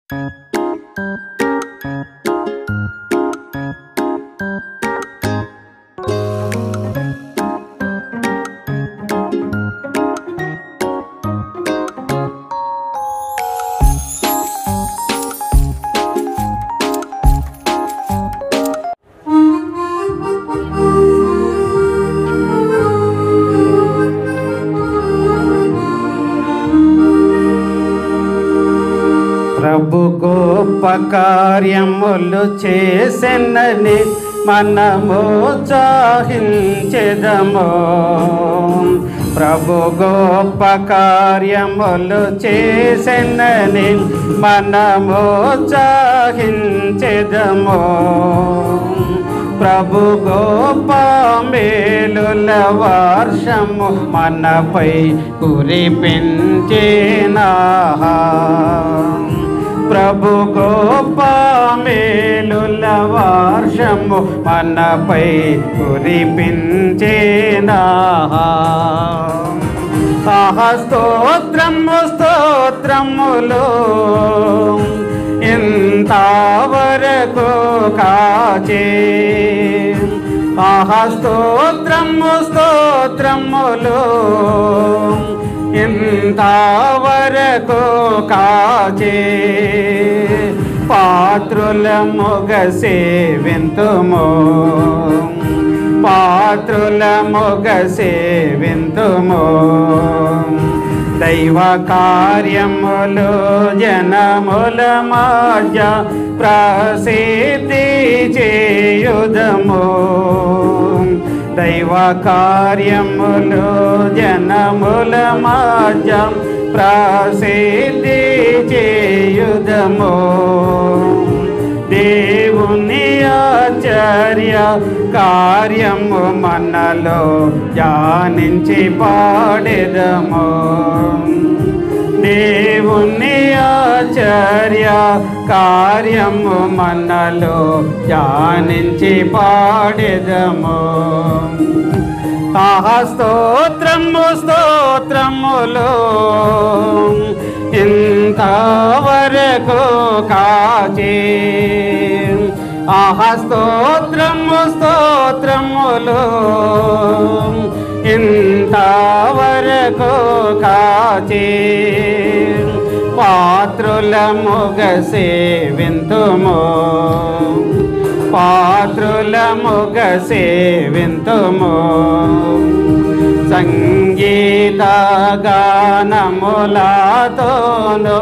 ప్రభు గొప్ప కార్యములు చేసెనని మనము చాహించెదము ప్రభు గొప్ప కార్యములు చేసెనని మనము చాహించెదము ప్రభు గోప మేలుల వర్షము మనపై కురిపించేనా ప్రభు గోప మేలుల వర్షము మనపై కురిపించేనా ఆహా స్తోత్రము స్తోత్రములు ఇంతవరకు కాచే ఆహా స్తోత్రము స్తోత్రములు ఇంతవరకు కాచే పాత్రుల మొగసే వింతుము పాత్రుల మొగసే వింతుము దైవ కార్యములు జనముల మధ్య ప్రసిద్ధి చేయుదము దైవ కార్యములు జనముల మధ్య ప్రసిద్ధి చేయుదము దేవుని ఆచార్య కార్యము మనలో ధ్యానించి పాడెదము దేవుని ఆచార్య కార్యము మనలో ధ్యానించి పాడెదము ఆహా స్తోత్రము స్తోత్రములు ఇంతవరకు కాచే ఆహా స్తోత్రము స్తోత్రములు ఇంతవరకు కాచే పాత్రుల ముగసే వింతుము పాత్రుల ముగసే వింతుము సంగీత గానములతోను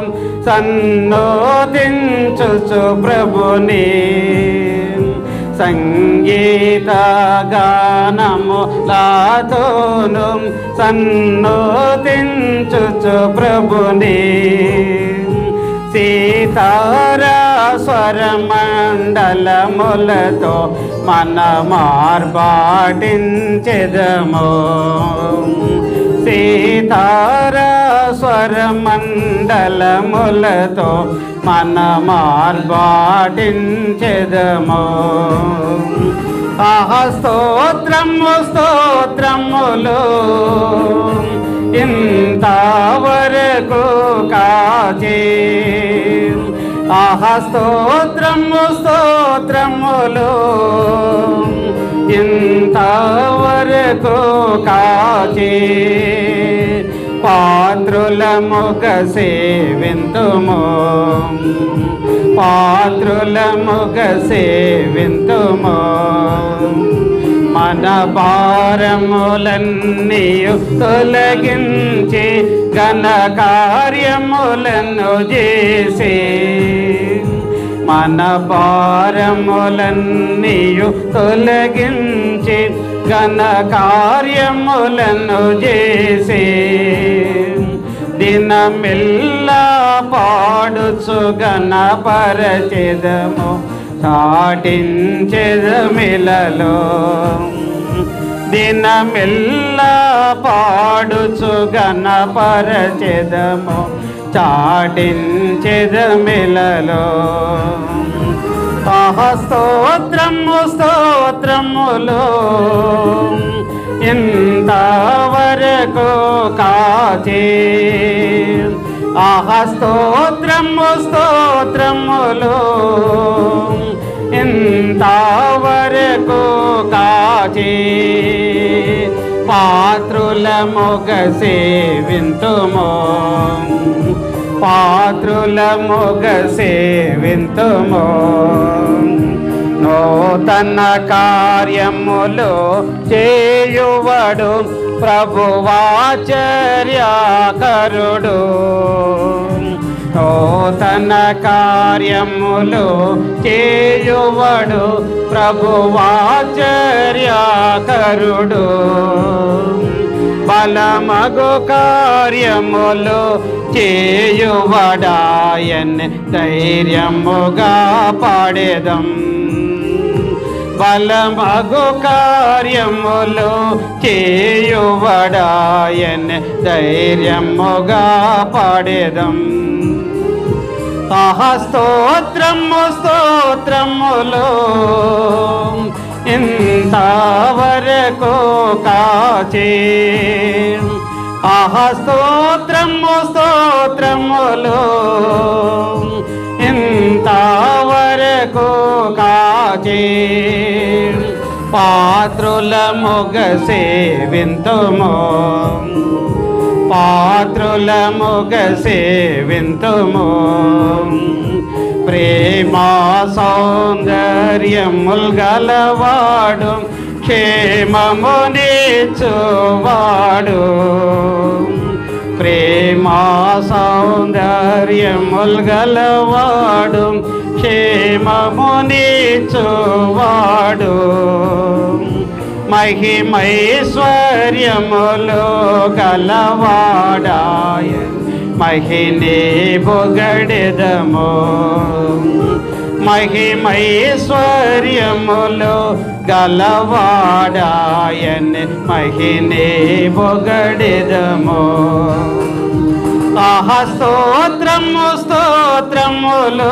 సన్నోదించుచు ప్రభుని సంగీత గానములతోను సన్నోదించుచు ప్రభుని సీతారా స్వరమండలములతో మన మార్బాటించెదము సీతారా స్వరమండలములతో మన మార్బాటించెదము ఆహ స్తోత్రము స్తోత్రములు ఇంతవరకు కాచే ఆహ స్తోత్రము స్తోత్రములు ఇంతవరకు కాచే పాత్రుల ముగసే వింతుము పాత్రుల ముగసే వింతుము మన భారములన్నీయు తొలగించి ఘన కార్యములను చేసే మన భారములన్నీయు తొలగించి ఘన కార్యములను చేసే దినమిల్లా పాడుచు గణపరచెదము చాటించెదమిలలో దినమిల్లా పాడుచు గణపరచెదము చాటించెదమిలలో ఆహ స్తోత్రము స్తోత్రములు ఇంతవరకు కాచే ఆహా స్తోత్రము స్తోత్రములు ఇంతవరకు కాచి పాత్రుల మొగ సేవింతుమో పాత్రుల మొగ సేవింతుమో నూతన కార్యములు చేయువడు ప్రభువాచర్యాకరుడు నూతన కార్యములు చేయువడు ప్రభువాచర్యాకరుడు బలమగు కార్యములు చేయువడాయన్ ధైర్యముగా పాడేదం బలమగు కార్యములు చేయువడాయన్ ధైర్యముగా పాడేదం ఆహా స్తోత్రము స్తోత్రములు ఇంతవరకు కాచే ఆహా స్తోత్రము స్తోత్రములు ఇంతవరకు కాచే పాత్రుల మొగ సేవింతుమో పాత్రుల మొగ సేవింతుమో ప్రేమా సౌందర్యముల్ గలవాడు క్షేమమునిచువాడు ప్రేమా సౌందర్యముల్ గలవాడు క్షేమమునిచువాడు మహిమైశ్వర్యములు గలవాడాయ మహినే బొగడెదము మహిమైశ్వర్యములు గలవాడాయన్ మహినే బొగడెదము ఆహ స్తోత్రము స్తోత్రములు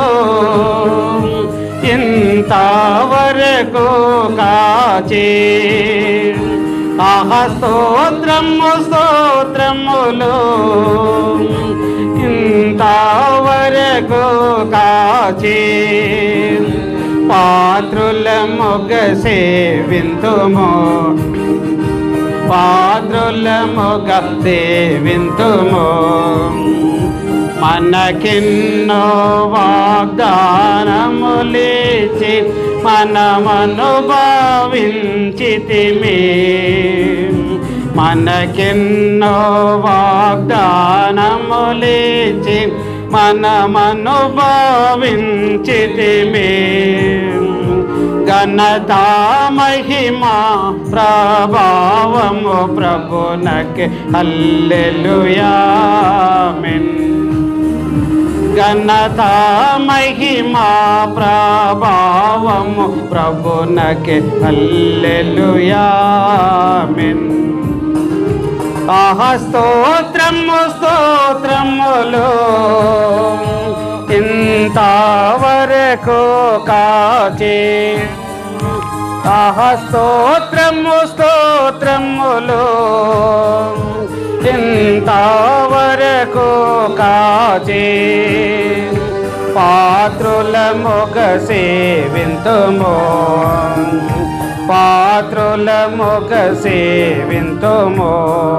ఇంతవరకు కాచే ఆహ స్తోత్రము స్తోత్రములు ఇంతవరకు కాచే పాత్రుల మొగ సేవింతుమో పాత్రుల మొగ సేవింతుమో మనకిన్నో వాగ్దానములిచి మనమనుభవించితిమి మనకెన్నో వాగ్దానములిచి మనమనుభవించితిమి ఘనత మహిమా ప్రభావము ప్రభునకి హల్లెలూయామిన్ ఘనత మహిమా ప్రభావము ప్రభునకి హల్లెలూయామిన్ ఆహ స్తోత్రము స్తోత్రములు ఇంతవరకు కాచే ఆహ స్తోత్రము స్తోత్రములు ఇంతవరకు కాచే పాత్రుల మొగ సేవింతుమో పాత్రుల మొగ సేవింతుమో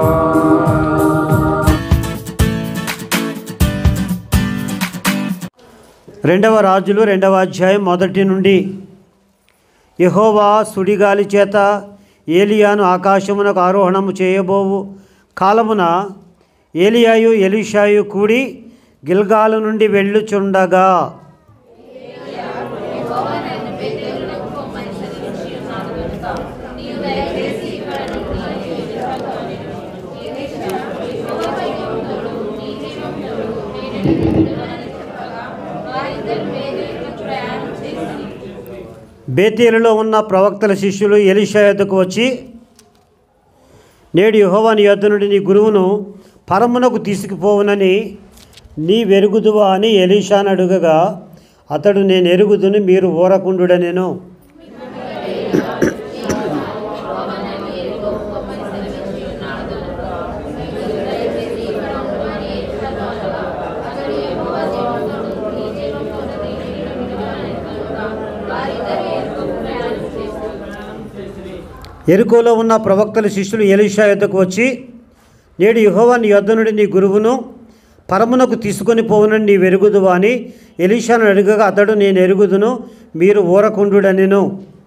రెండవ రాజులు రెండవ అధ్యాయం మొదటి నుండి యహోవా సుడిగాలి చేత ఏలియాను ఆకాశమునకు ఆరోహణము చేయబోవు కాలమున ఏలియాయు ఎలీషాయు కూడి గిల్గాలు నుండి వెళ్ళుచుండగా బేతేలులో ఉన్న ప్రవక్తల శిష్యులు ఎలీషా యొద్దకు వచ్చి నేడు యెహోవాని యొద్ద నుండి నీ గురువును పరమునకు తీసుకుపోవునని నీ వెరుగుదువా అని ఎలీషాను అడుగగా అతడు నేను ఎరుగుదును మీరు ఊరకుండుడ నేను ఎరుకోలో ఉన్న ప్రవక్తల శిష్యులు ఎలీషా యొద్దకు వచ్చి నేడు యెహోవా నీ యొద్ద నుండి నీ గురువును పరమునకు తీసుకొని పోవునని నీ వెరుగుదువా అని ఎలీషాను అడుగగా అతడు నేను ఎరుగుదును మీరు ఊరకుండుడనెను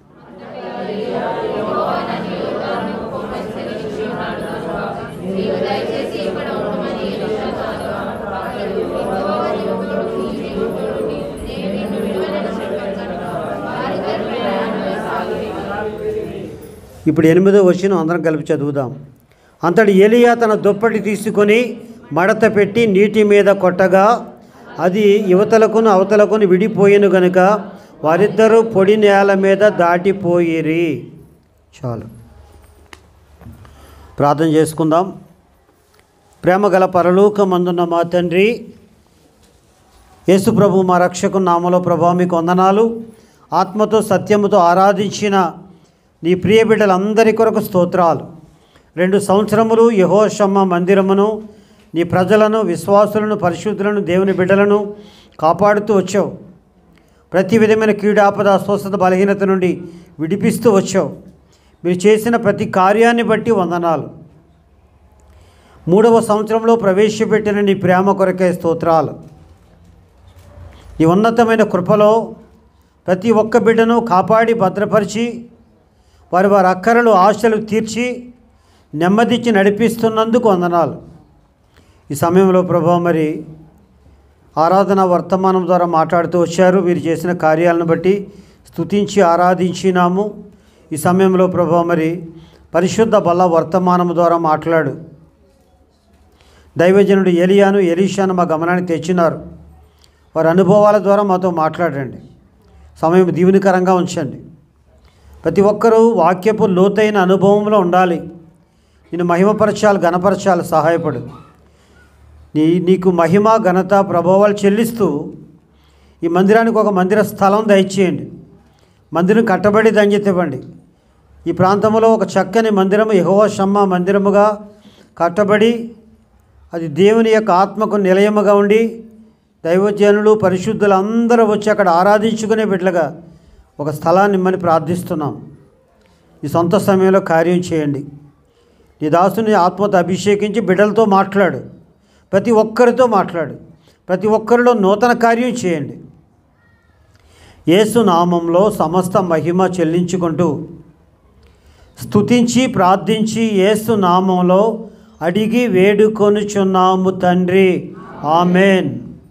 ఇప్పుడు ఎనిమిదో వచ్చిన అందరం కలిపి చదువుదాం అంతటి ఏలియా తన దుప్పటి తీసుకొని మడత పెట్టి నీటి మీద కొట్టగా అది యువతలకును అవతలకును విడిపోయిను గనుక వారిద్దరూ పొడి నేల మీద దాటిపోయిరి చాలు ప్రార్థన చేసుకుందాం ప్రేమ గల పరలోకమందున్న మా తండ్రి యేసు ప్రభు మా రక్షకు నామలో ప్రభా మీకు వందనాలు ఆత్మతో సత్యముతో ఆరాధించిన నీ ప్రియ బిడ్డలందరి కొరకు స్తోత్రాలు రెండు సంవత్సరములు యహోషమ్మ మందిరమును నీ ప్రజలను విశ్వాసులను పరిశుద్ధులను దేవుని బిడ్డలను కాపాడుతూ వచ్చావు ప్రతి విధమైన కీడాపద అస్వస్థత బలహీనత నుండి విడిపిస్తూ వచ్చావు మీరు చేసిన ప్రతి కార్యాన్ని బట్టి వందనాలు మూడవ సంవత్సరంలో ప్రవేశపెట్టిన నీ ప్రేమ కొరకే స్తోత్రాలు ఈ ఉన్నతమైన కృపలో ప్రతి ఒక్క బిడ్డను కాపాడి భద్రపరిచి వారి వారి అక్కరలు ఆశలు తీర్చి నెమ్మదిచ్చి నడిపిస్తున్నందుకు వందనాలు ఈ సమయంలో ప్రభా మరి ఆరాధన వర్తమానం ద్వారా మాట్లాడుతూ వచ్చారు మీరు చేసిన కార్యాలను బట్టి స్తుతించి ఆరాధించినాము ఈ సమయంలో ప్రభా మరి పరిశుద్ధ బల వర్తమానం ద్వారా మాట్లాడు దైవజనుడు ఎలియాను ఎలీషాను మా గమనానికి తెచ్చినారు వారి అనుభవాల ద్వారా మాతో మాట్లాడండి సమయం దీవెనికరంగా ఉంచండి ప్రతి ఒక్కరూ వాక్యపు లోతైన అనుభవంలో ఉండాలి నేను మహిమపరచాలి గణపరచాలి సహాయపడు నీ నీకు మహిమ ఘనత ప్రభావాలు చెల్లిస్తూ ఈ మందిరానికి ఒక మందిర స్థలం దయచేయండి మందిరం కట్టబడి ధన్యత ఇవ్వండి ఈ ప్రాంతంలో ఒక చక్కని మందిరము యెహోవా షమ్మ మందిరముగా కట్టబడి అది దేవుని యొక్క ఆత్మకు నిలయముగా ఉండి దైవజనులు పరిశుద్ధులు అందరూ వచ్చి అక్కడ ఆరాధించుకునే బిడ్డలుగా ఒక స్థలాన్ని ఇమ్మని ప్రార్థిస్తున్నాం ఈ సొంత సమయంలో కార్యం చేయండి నీ దాసుని ఆత్మతో అభిషేకించి బిడ్డలతో మాట్లాడు ప్రతి ఒక్కరితో మాట్లాడు ప్రతి ఒక్కరిలో నూతన కార్యం చేయండి యేసు నామంలో సమస్త మహిమ చెల్లించుకుంటూ స్తుతించి ప్రార్థించి యేసు నామంలో అడిగి వేడుకొనుచున్నాము తండ్రి ఆమెన్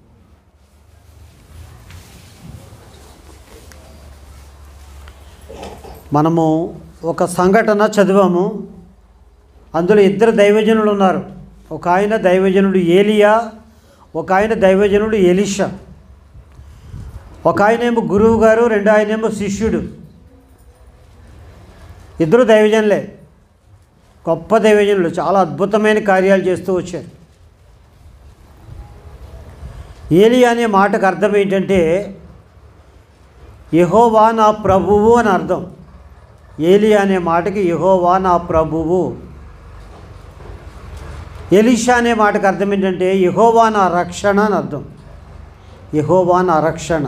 మనము ఒక సంఘటన చదివాము అందులో ఇద్దరు దైవజనులు ఉన్నారు ఒక ఆయన దైవజనుడు ఏలియా ఒక ఆయన దైవజనుడు ఎలిషా ఒక ఆయనేమో గురువు గారు రెండు ఆయనేమో శిష్యుడు ఇద్దరు దైవజనులే గొప్ప దైవజనులు చాలా అద్భుతమైన కార్యాలు చేస్తూ వచ్చారు ఏలియా అనే మాటకు అర్థం ఏంటంటే యహోవా నా ప్రభువు అని అర్థం ఏలియా అనే మాటకి యహోవా నా ప్రభువు ఎలీషా అనే మాటకు అర్థం ఏంటంటే యహోవా నా రక్షణ అని అర్థం యహోవా నా రక్షణ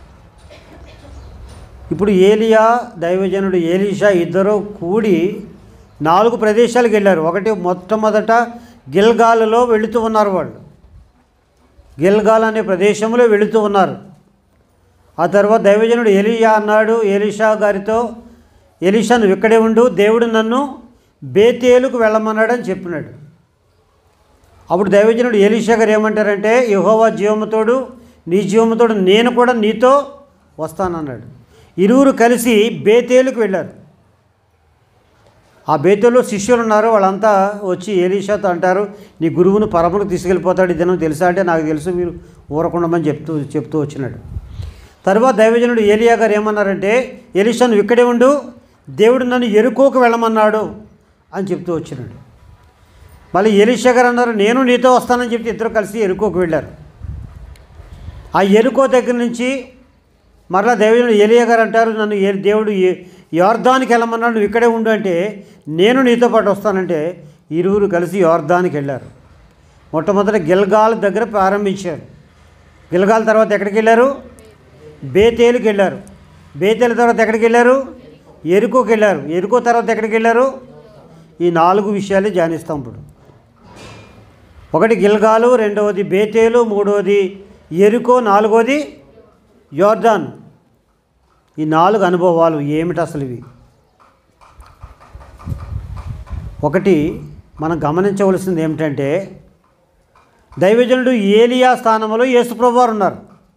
ఇప్పుడు ఏలియా దైవజనుడు ఏలీషా ఇద్దరు కూడి నాలుగు ప్రదేశాలకు వెళ్ళారు ఒకటి మొట్టమొదట గిల్గాలలో వెళుతూ ఉన్నారు వాళ్ళు గిల్గాల్ అనే ప్రదేశంలో వెళుతూ ఉన్నారు ఆ తర్వాత దైవజనుడు ఎలియా అన్నాడు ఎలీషా గారితో ఎలీషా నువ్వు ఇక్కడే ఉండు దేవుడు నన్ను బేతేలుకు వెళ్ళమన్నాడని చెప్పినాడు అప్పుడు దైవజనుడు ఎలీషా గారు ఏమంటారంటే యహోవా జీవముతోడు నీ జీవముతోడు నేను కూడా నీతో వస్తానన్నాడు ఇరువురు కలిసి బేతేలుకు వెళ్ళారు ఆ బేతేలో శిష్యులు ఉన్నారు వాళ్ళంతా వచ్చి ఏలీషాతో అంటారు నీ గురువును పరమును తీసుకెళ్ళిపోతాడు ఇదనం తెలుసా అంటే నాకు తెలుసు మీరు ఊరకుండమని చెప్తూ చెప్తూ వచ్చినాడు తర్వాత దైవజనుడు ఏలియా గారు ఏమన్నారంటే ఎలీషా నువ్వు ఇక్కడే ఉండు దేవుడు నన్ను ఎరుకోకు వెళ్ళమన్నాడు అని చెప్తూ వచ్చినాడు మళ్ళీ ఎలీషా గారు అన్నారు నేను నీతో వస్తానని చెప్తే ఇద్దరు కలిసి ఎరుకోకు వెళ్ళారు ఆ ఎరుకో దగ్గర నుంచి మరలా దైవజనుడు ఏలియా గారు అంటారు నన్ను ఏ దేవుడు ఏ యోర్ధానికి వెళ్ళమన్నాడు నువ్వు ఇక్కడే ఉండు అంటే నేను నీతో పాటు వస్తానంటే ఇరువురు కలిసి యోర్ధానికి వెళ్ళారు మొట్టమొదట గిల్గాల్ దగ్గర ప్రారంభించారు గిల్గాల్ తర్వాత ఎక్కడికి వెళ్ళారు బేతేలుకి వెళ్ళారు బేతేలు తర్వాత ఎక్కడికి వెళ్ళారు ఎరుకోకి వెళ్ళారు ఎరుకో తర్వాత ఎక్కడికి వెళ్ళారు ఈ నాలుగు విషయాలు ధ్యానిస్తాం ఇప్పుడు ఒకటి గిల్గాలు రెండవది బేతేలు మూడవది ఎరుకో నాలుగవది యోర్దాన్ ఈ నాలుగు అనుభవాలు ఏమిటి అసలు ఇవి ఒకటి మనం గమనించవలసింది ఏమిటంటే దైవజనుడు ఏలియా స్థానంలో యేసుప్రభు వారు ఉన్నారు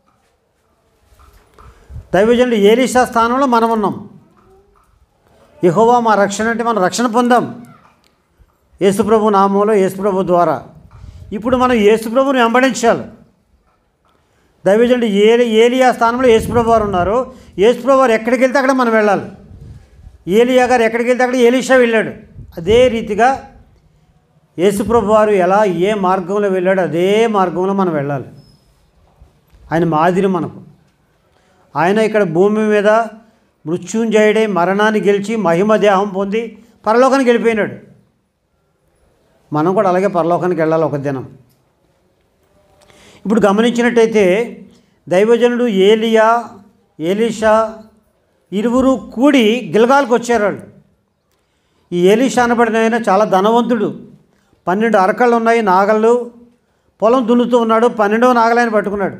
దైవజనుడు ఏలీషా స్థానంలో మనం ఉన్నాం యెహోవా మా రక్షణ అంటే మనం రక్షణ పొందాం యేసుప్రభు నామంలో యేసుప్రభు ద్వారా ఇప్పుడు మనం యేసుప్రభుని వెంబడించాలి దైవజనుడు ఏ ఏలియా స్థానంలో యేసుప్రభు వారు ఉన్నారు యేసుప్రభు వారు ఎక్కడికి వెళ్తే అక్కడ మనం వెళ్ళాలి ఏలియా గారు ఎక్కడికి వెళ్తే అక్కడ ఏలీషా వెళ్ళాడు అదే రీతిగా యేసుప్రభు వారు ఎలా ఏ మార్గంలో వెళ్ళాడో అదే మార్గంలో మనం వెళ్ళాలి ఆయన మాదిరి మనకు ఆయన ఇక్కడ భూమి మీద మృత్యుంజయుడై మరణాన్ని గెలిచి మహిమ దేహం పొంది పరలోకానికి వెళ్ళిపోయినాడు మనం కూడా అలాగే పరలోకానికి వెళ్ళాలి ఒక దినం ఇప్పుడు గమనించినట్టయితే దైవజనుడు ఏలియా ఏలీషా ఇరువురు కూడి గిల్గాల్కి వచ్చారు వాళ్ళు ఈ ఏలీషా అనబడిన ఆయన చాలా ధనవంతుడు పన్నెండు అరకళ్ళు ఉన్నాయి నాగళ్ళు పొలం దున్నుతూ ఉన్నాడు పన్నెండవ నాగలైన పట్టుకున్నాడు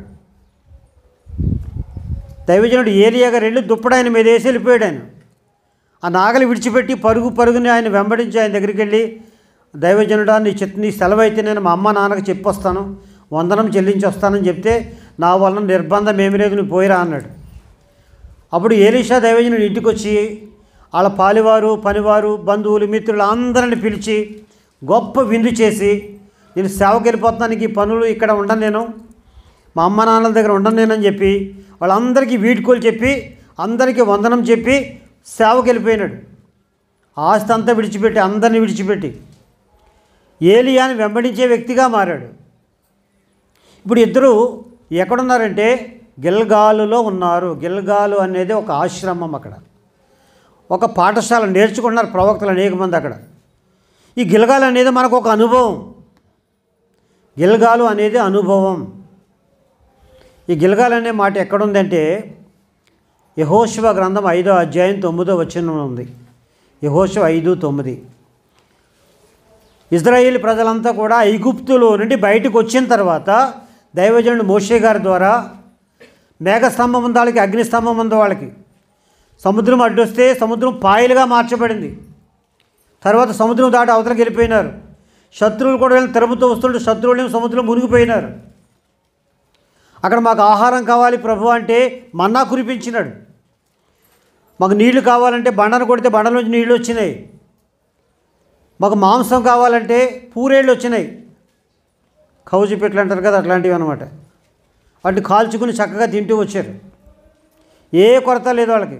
దైవజనుడు ఏలియా గారు వెళ్ళి దుప్పడాయన మీద వేసి వెళ్ళిపోయాడు ఆయన ఆ నాగలి విడిచిపెట్టి పరుగు పరుగుని ఆయన వెంబడించి ఆయన దగ్గరికి వెళ్ళి దైవజనుడా నీ చిత్త నీ సెలవు అయితే నేను మా అమ్మ నాన్నకి చెప్పొస్తాను వందనం చెల్లించి వస్తానని చెప్తే నా వలన నిర్బంధం ఏమి లేదు నువ్వు పోయిరా అన్నాడు అప్పుడు ఏలీషా దైవజనుడు ఇంటికి వచ్చి వాళ్ళ పాలివారు పనివారు బంధువులు మిత్రులు అందరిని పిలిచి గొప్ప విందు చేసి నేను సేవకి వెళ్ళిపోతున్నానికి ఈ పనులు ఇక్కడ ఉండను నేను మా అమ్మ నాన్నల దగ్గర ఉండను నేనని చెప్పి వాళ్ళందరికీ వీడ్కోలు చెప్పి అందరికీ వందనం చెప్పి సేవకి వెళ్ళిపోయినాడు ఆస్తి అంతా విడిచిపెట్టి అందరిని విడిచిపెట్టి ఏలియాని వెంబడించే వ్యక్తిగా మారాడు ఇప్పుడు ఇద్దరు ఎక్కడున్నారంటే గిల్గాలులో ఉన్నారు గిల్గాలు అనేది ఒక ఆశ్రమం అక్కడ ఒక పాఠశాల నేర్చుకున్నారు ప్రవక్తలు అనేక మంది అక్కడ ఈ గిల్గాలు అనేది మనకు ఒక అనుభవం గిల్గాలు అనేది అనుభవం ఈ గిల్గాల్ అనే మాట ఎక్కడుందంటే యహోశివ గ్రంథం ఐదో అధ్యాయం తొమ్మిదో వచనం ఉంది యహోశివ ఐదు తొమ్మిది ఇజ్రాయేల్ ప్రజలంతా కూడా ఐగుప్తులో నుండి బయటకు వచ్చిన తర్వాత దైవజనుడు మోషే గారి ద్వారా మేఘస్తంభం ఉంది వాళ్ళకి అగ్నిస్తంభం ఉంది వాళ్ళకి సముద్రం అడ్డొస్తే సముద్రం పాయలుగా మార్చబడింది తర్వాత సముద్రం దాటి అవతలకి వెళ్ళిపోయినారు శత్రువులు కూడా వీళ్ళని తిరుపతి వస్తుంటే శత్రువులు సముద్రం మునిగిపోయినారు అక్కడ మాకు ఆహారం కావాలి ప్రభు అంటే మన్నా కురిపించినాడు మాకు నీళ్లు కావాలంటే బండను కొడితే బండల నుంచి నీళ్ళు వచ్చినాయి మాకు మాంసం కావాలంటే పూరేళ్ళు వచ్చినాయి కౌజు పెట్లు అంటారు కదా అట్లాంటివి అనమాట వాటిని కాల్చుకుని చక్కగా తింటూ వచ్చారు ఏ కొరత లేదు వాళ్ళకి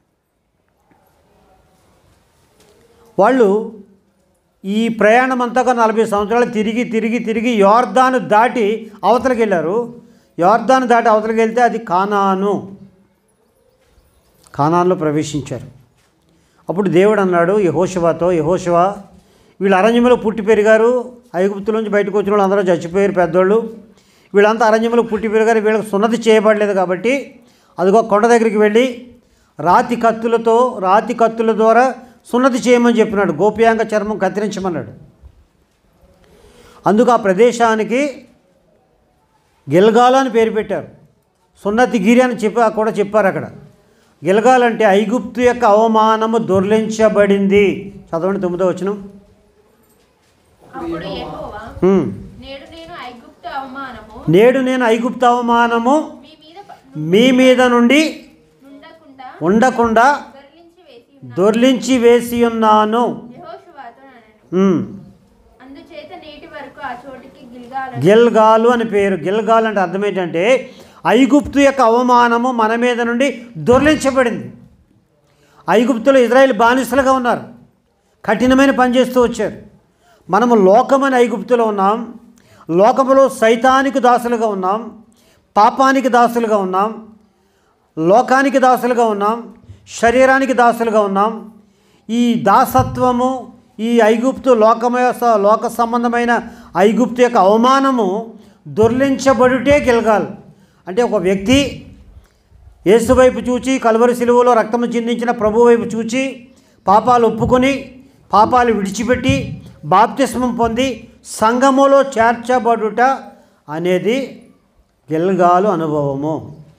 వాళ్ళు ఈ ప్రయాణం అంతగా నలభై సంవత్సరాలు తిరిగి తిరిగి తిరిగి యోర్దాను దాటి అవతలకి వెళ్ళారు యోర్దాను దాటి అవతలకి వెళ్తే అది కానాను కానాన్లో ప్రవేశించారు అప్పుడు దేవుడు అన్నాడు యహోశివాతో యహోశివా వీళ్ళు అరణ్యంలో పుట్టి పెరిగారు ఐగుప్తులోంచి బయటకు వచ్చిన వాళ్ళు అందరూ చచ్చిపోయారు పెద్దోళ్ళు వీళ్ళంతా అరణ్యంలో పుట్టి పెరిగారు వీళ్ళకి సున్నతి చేయబడలేదు కాబట్టి అదిగో కొండ దగ్గరికి వెళ్ళి రాతి కత్తులతో రాతి కత్తుల ద్వారా సున్నతి చేయమని చెప్పినాడు గోప్యాంగ చర్మం కత్తిరించమన్నాడు అందుకు ఆ ప్రదేశానికి గిల్గాలు అని పేరు పెట్టారు సున్నతి గిరి అని చెప్పి కూడా చెప్పారు అక్కడ గిల్గాల్ అంటే ఐగుప్తు యొక్క అవమానము దొర్లించబడింది చదవండి తొమ్మిదో వచనం అప్పుడు యెహోవా హ్మ్. నేడు నేను ఐగుప్తు అవమానము నేడు నేను ఐగుప్తు అవమానము మీ మీద ప- మీ మీద నుండి నుండకుండా ఉండకుండా దొర్లించి వేసి ఉన్నాను దొర్లించి వేసి ఉన్నాను యెహోషువతో అనెను హ్మ్. అందుచేత నేటి వరకు ఆ చోటికి గిల్గాల గిల్గాలు అని పేరు గిల్గాల్ అంటే అర్థం ఏంటంటే ఐగుప్తు యొక్క అవమానము మన మీద నుండి దొర్లించబడింది ఐగుప్తులో ఇజ్రాయెల్ బానిసలుగా ఉన్నారు కఠినమైన పని చేస్తూ వచ్చారు మనము లోకమని ఐగుప్తులో ఉన్నాం లోకములో సైతానికి దాసులుగా ఉన్నాం పాపానికి దాసులుగా ఉన్నాం లోకానికి దాసులుగా ఉన్నాం శరీరానికి దాసులుగా ఉన్నాం ఈ దాసత్వము ఈ ఐగుప్తు లోకమ లోక సంబంధమైన ఐగుప్తు యొక్క అవమానము దొర్లించబడుటే గిలగాలి అంటే ఒక వ్యక్తి యేసు వైపు చూచి కలువరి సిలువలో రక్తము చిందించిన ప్రభు వైపు చూచి పాపాలు ఒప్పుకొని పాపాలు విడిచిపెట్టి బాప్తిస్మం పొంది సంగములో చేర్చబడుట అనేది గిల్గాలు అనుభవము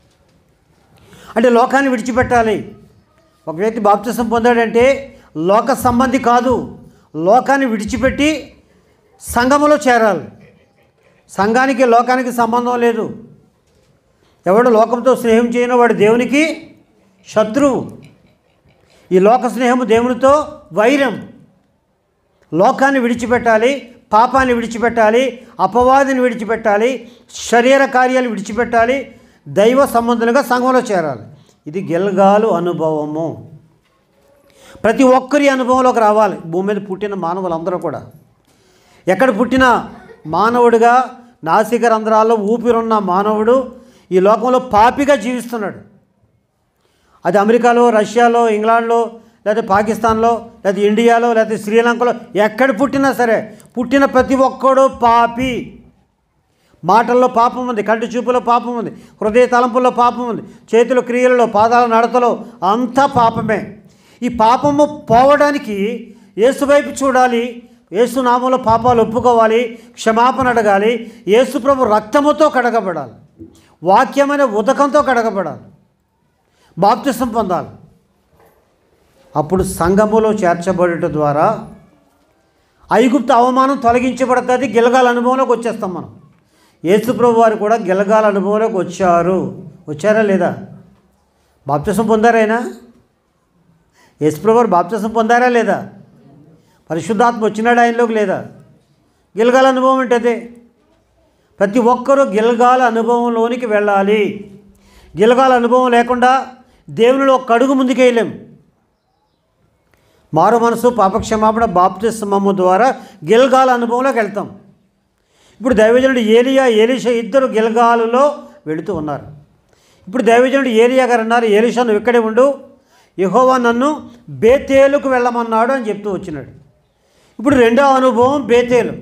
అంటే లోకాన్ని విడిచిపెట్టాలి ఒక వ్యక్తి బాప్తిసం పొందాడంటే లోక సంబంధి కాదు లోకాన్ని విడిచిపెట్టి సంఘములో చేరాలి సంఘానికి లోకానికి సంబంధం లేదు ఎవడు లోకంతో స్నేహం చేయనో వాడు దేవునికి శత్రువు ఈ లోక స్నేహము దేవునితో వైరం లోకాన్ని విడిచిపెట్టాలి పాపాన్ని విడిచిపెట్టాలి అపవాదిని విడిచిపెట్టాలి శరీర కార్యాలు విడిచిపెట్టాలి దైవ సంబంధులుగా సంఘంలో చేరాలి ఇది గెల్గాలు అనుభవము ప్రతి ఒక్కరి అనుభవంలోకి రావాలి భూమి మీద పుట్టిన మానవులందరూ కూడా ఎక్కడ పుట్టిన మానవుడిగా నాసిక రంధ్రాల్లో ఊపిరున్న మానవుడు ఈ లోకంలో పాపిగా జీవిస్తున్నాడు అది అమెరికాలో రష్యాలో ఇంగ్లాండ్లో లేదా పాకిస్తాన్లో లేదా ఇండియాలో లేదా శ్రీలంకలో ఎక్కడ పుట్టినా సరే పుట్టిన ప్రతి ఒక్కడు పాపి మాటల్లో పాపం ఉంది కంటి చూపులో పాపం ఉంది హృదయ తలంపుల్లో పాపం ఉంది చేతుల క్రియలలో పాదాల నడతలో అంతా పాపమే ఈ పాపము పోవడానికి యేసు వైపు చూడాలి యేసు నామంలో పాపాలు ఒప్పుకోవాలి క్షమాపణ అడగాలి యేసు ప్రభు రక్తముతో కడగబడాలి వాక్యమైన ఉదకంతో కడగబడాలి బాప్తిసం పొందాలి అప్పుడు సంఘములో చేర్చబడట ద్వారా ఐగుప్తు అవమానం తొలగించబడుతుంది గిలగాల అనుభవంలోకి వచ్చేస్తాం మనం యేసుప్రభు వారు కూడా గిలగాల అనుభవంలోకి వచ్చారు వచ్చారా లేదా బాప్తిసం పొందారైనా యేసుప్రభు వారు బాప్తిసం పొందారా లేదా పరిశుద్ధాత్మ వచ్చినాడు ఆయనలోకి లేదా గిలగాల అనుభవం అంటే అదే ప్రతి ఒక్కరూ గిలగాల అనుభవంలోనికి వెళ్ళాలి గిలగాల అనుభవం లేకుండా దేవునిలో ఒక అడుగు ముందుకేయలేం మారు మనసు పాపక్షమాపణ బాప్తిస్మము ద్వారా గిల్గాల అనుభవంలోకి వెళ్తాం ఇప్పుడు దైవజనుడు ఏలియా ఏలిషా ఇద్దరు గిల్గాలులో వెళుతూ ఉన్నారు ఇప్పుడు దైవజనుడు ఏలియా గారు అన్నారు ఏలిషా నువ్వు ఇక్కడే ఉండు యెహోవా నన్ను బేతేలుకు వెళ్ళమన్నాడు అని చెప్తూ వచ్చినాడు ఇప్పుడు రెండో అనుభవం బేతేలు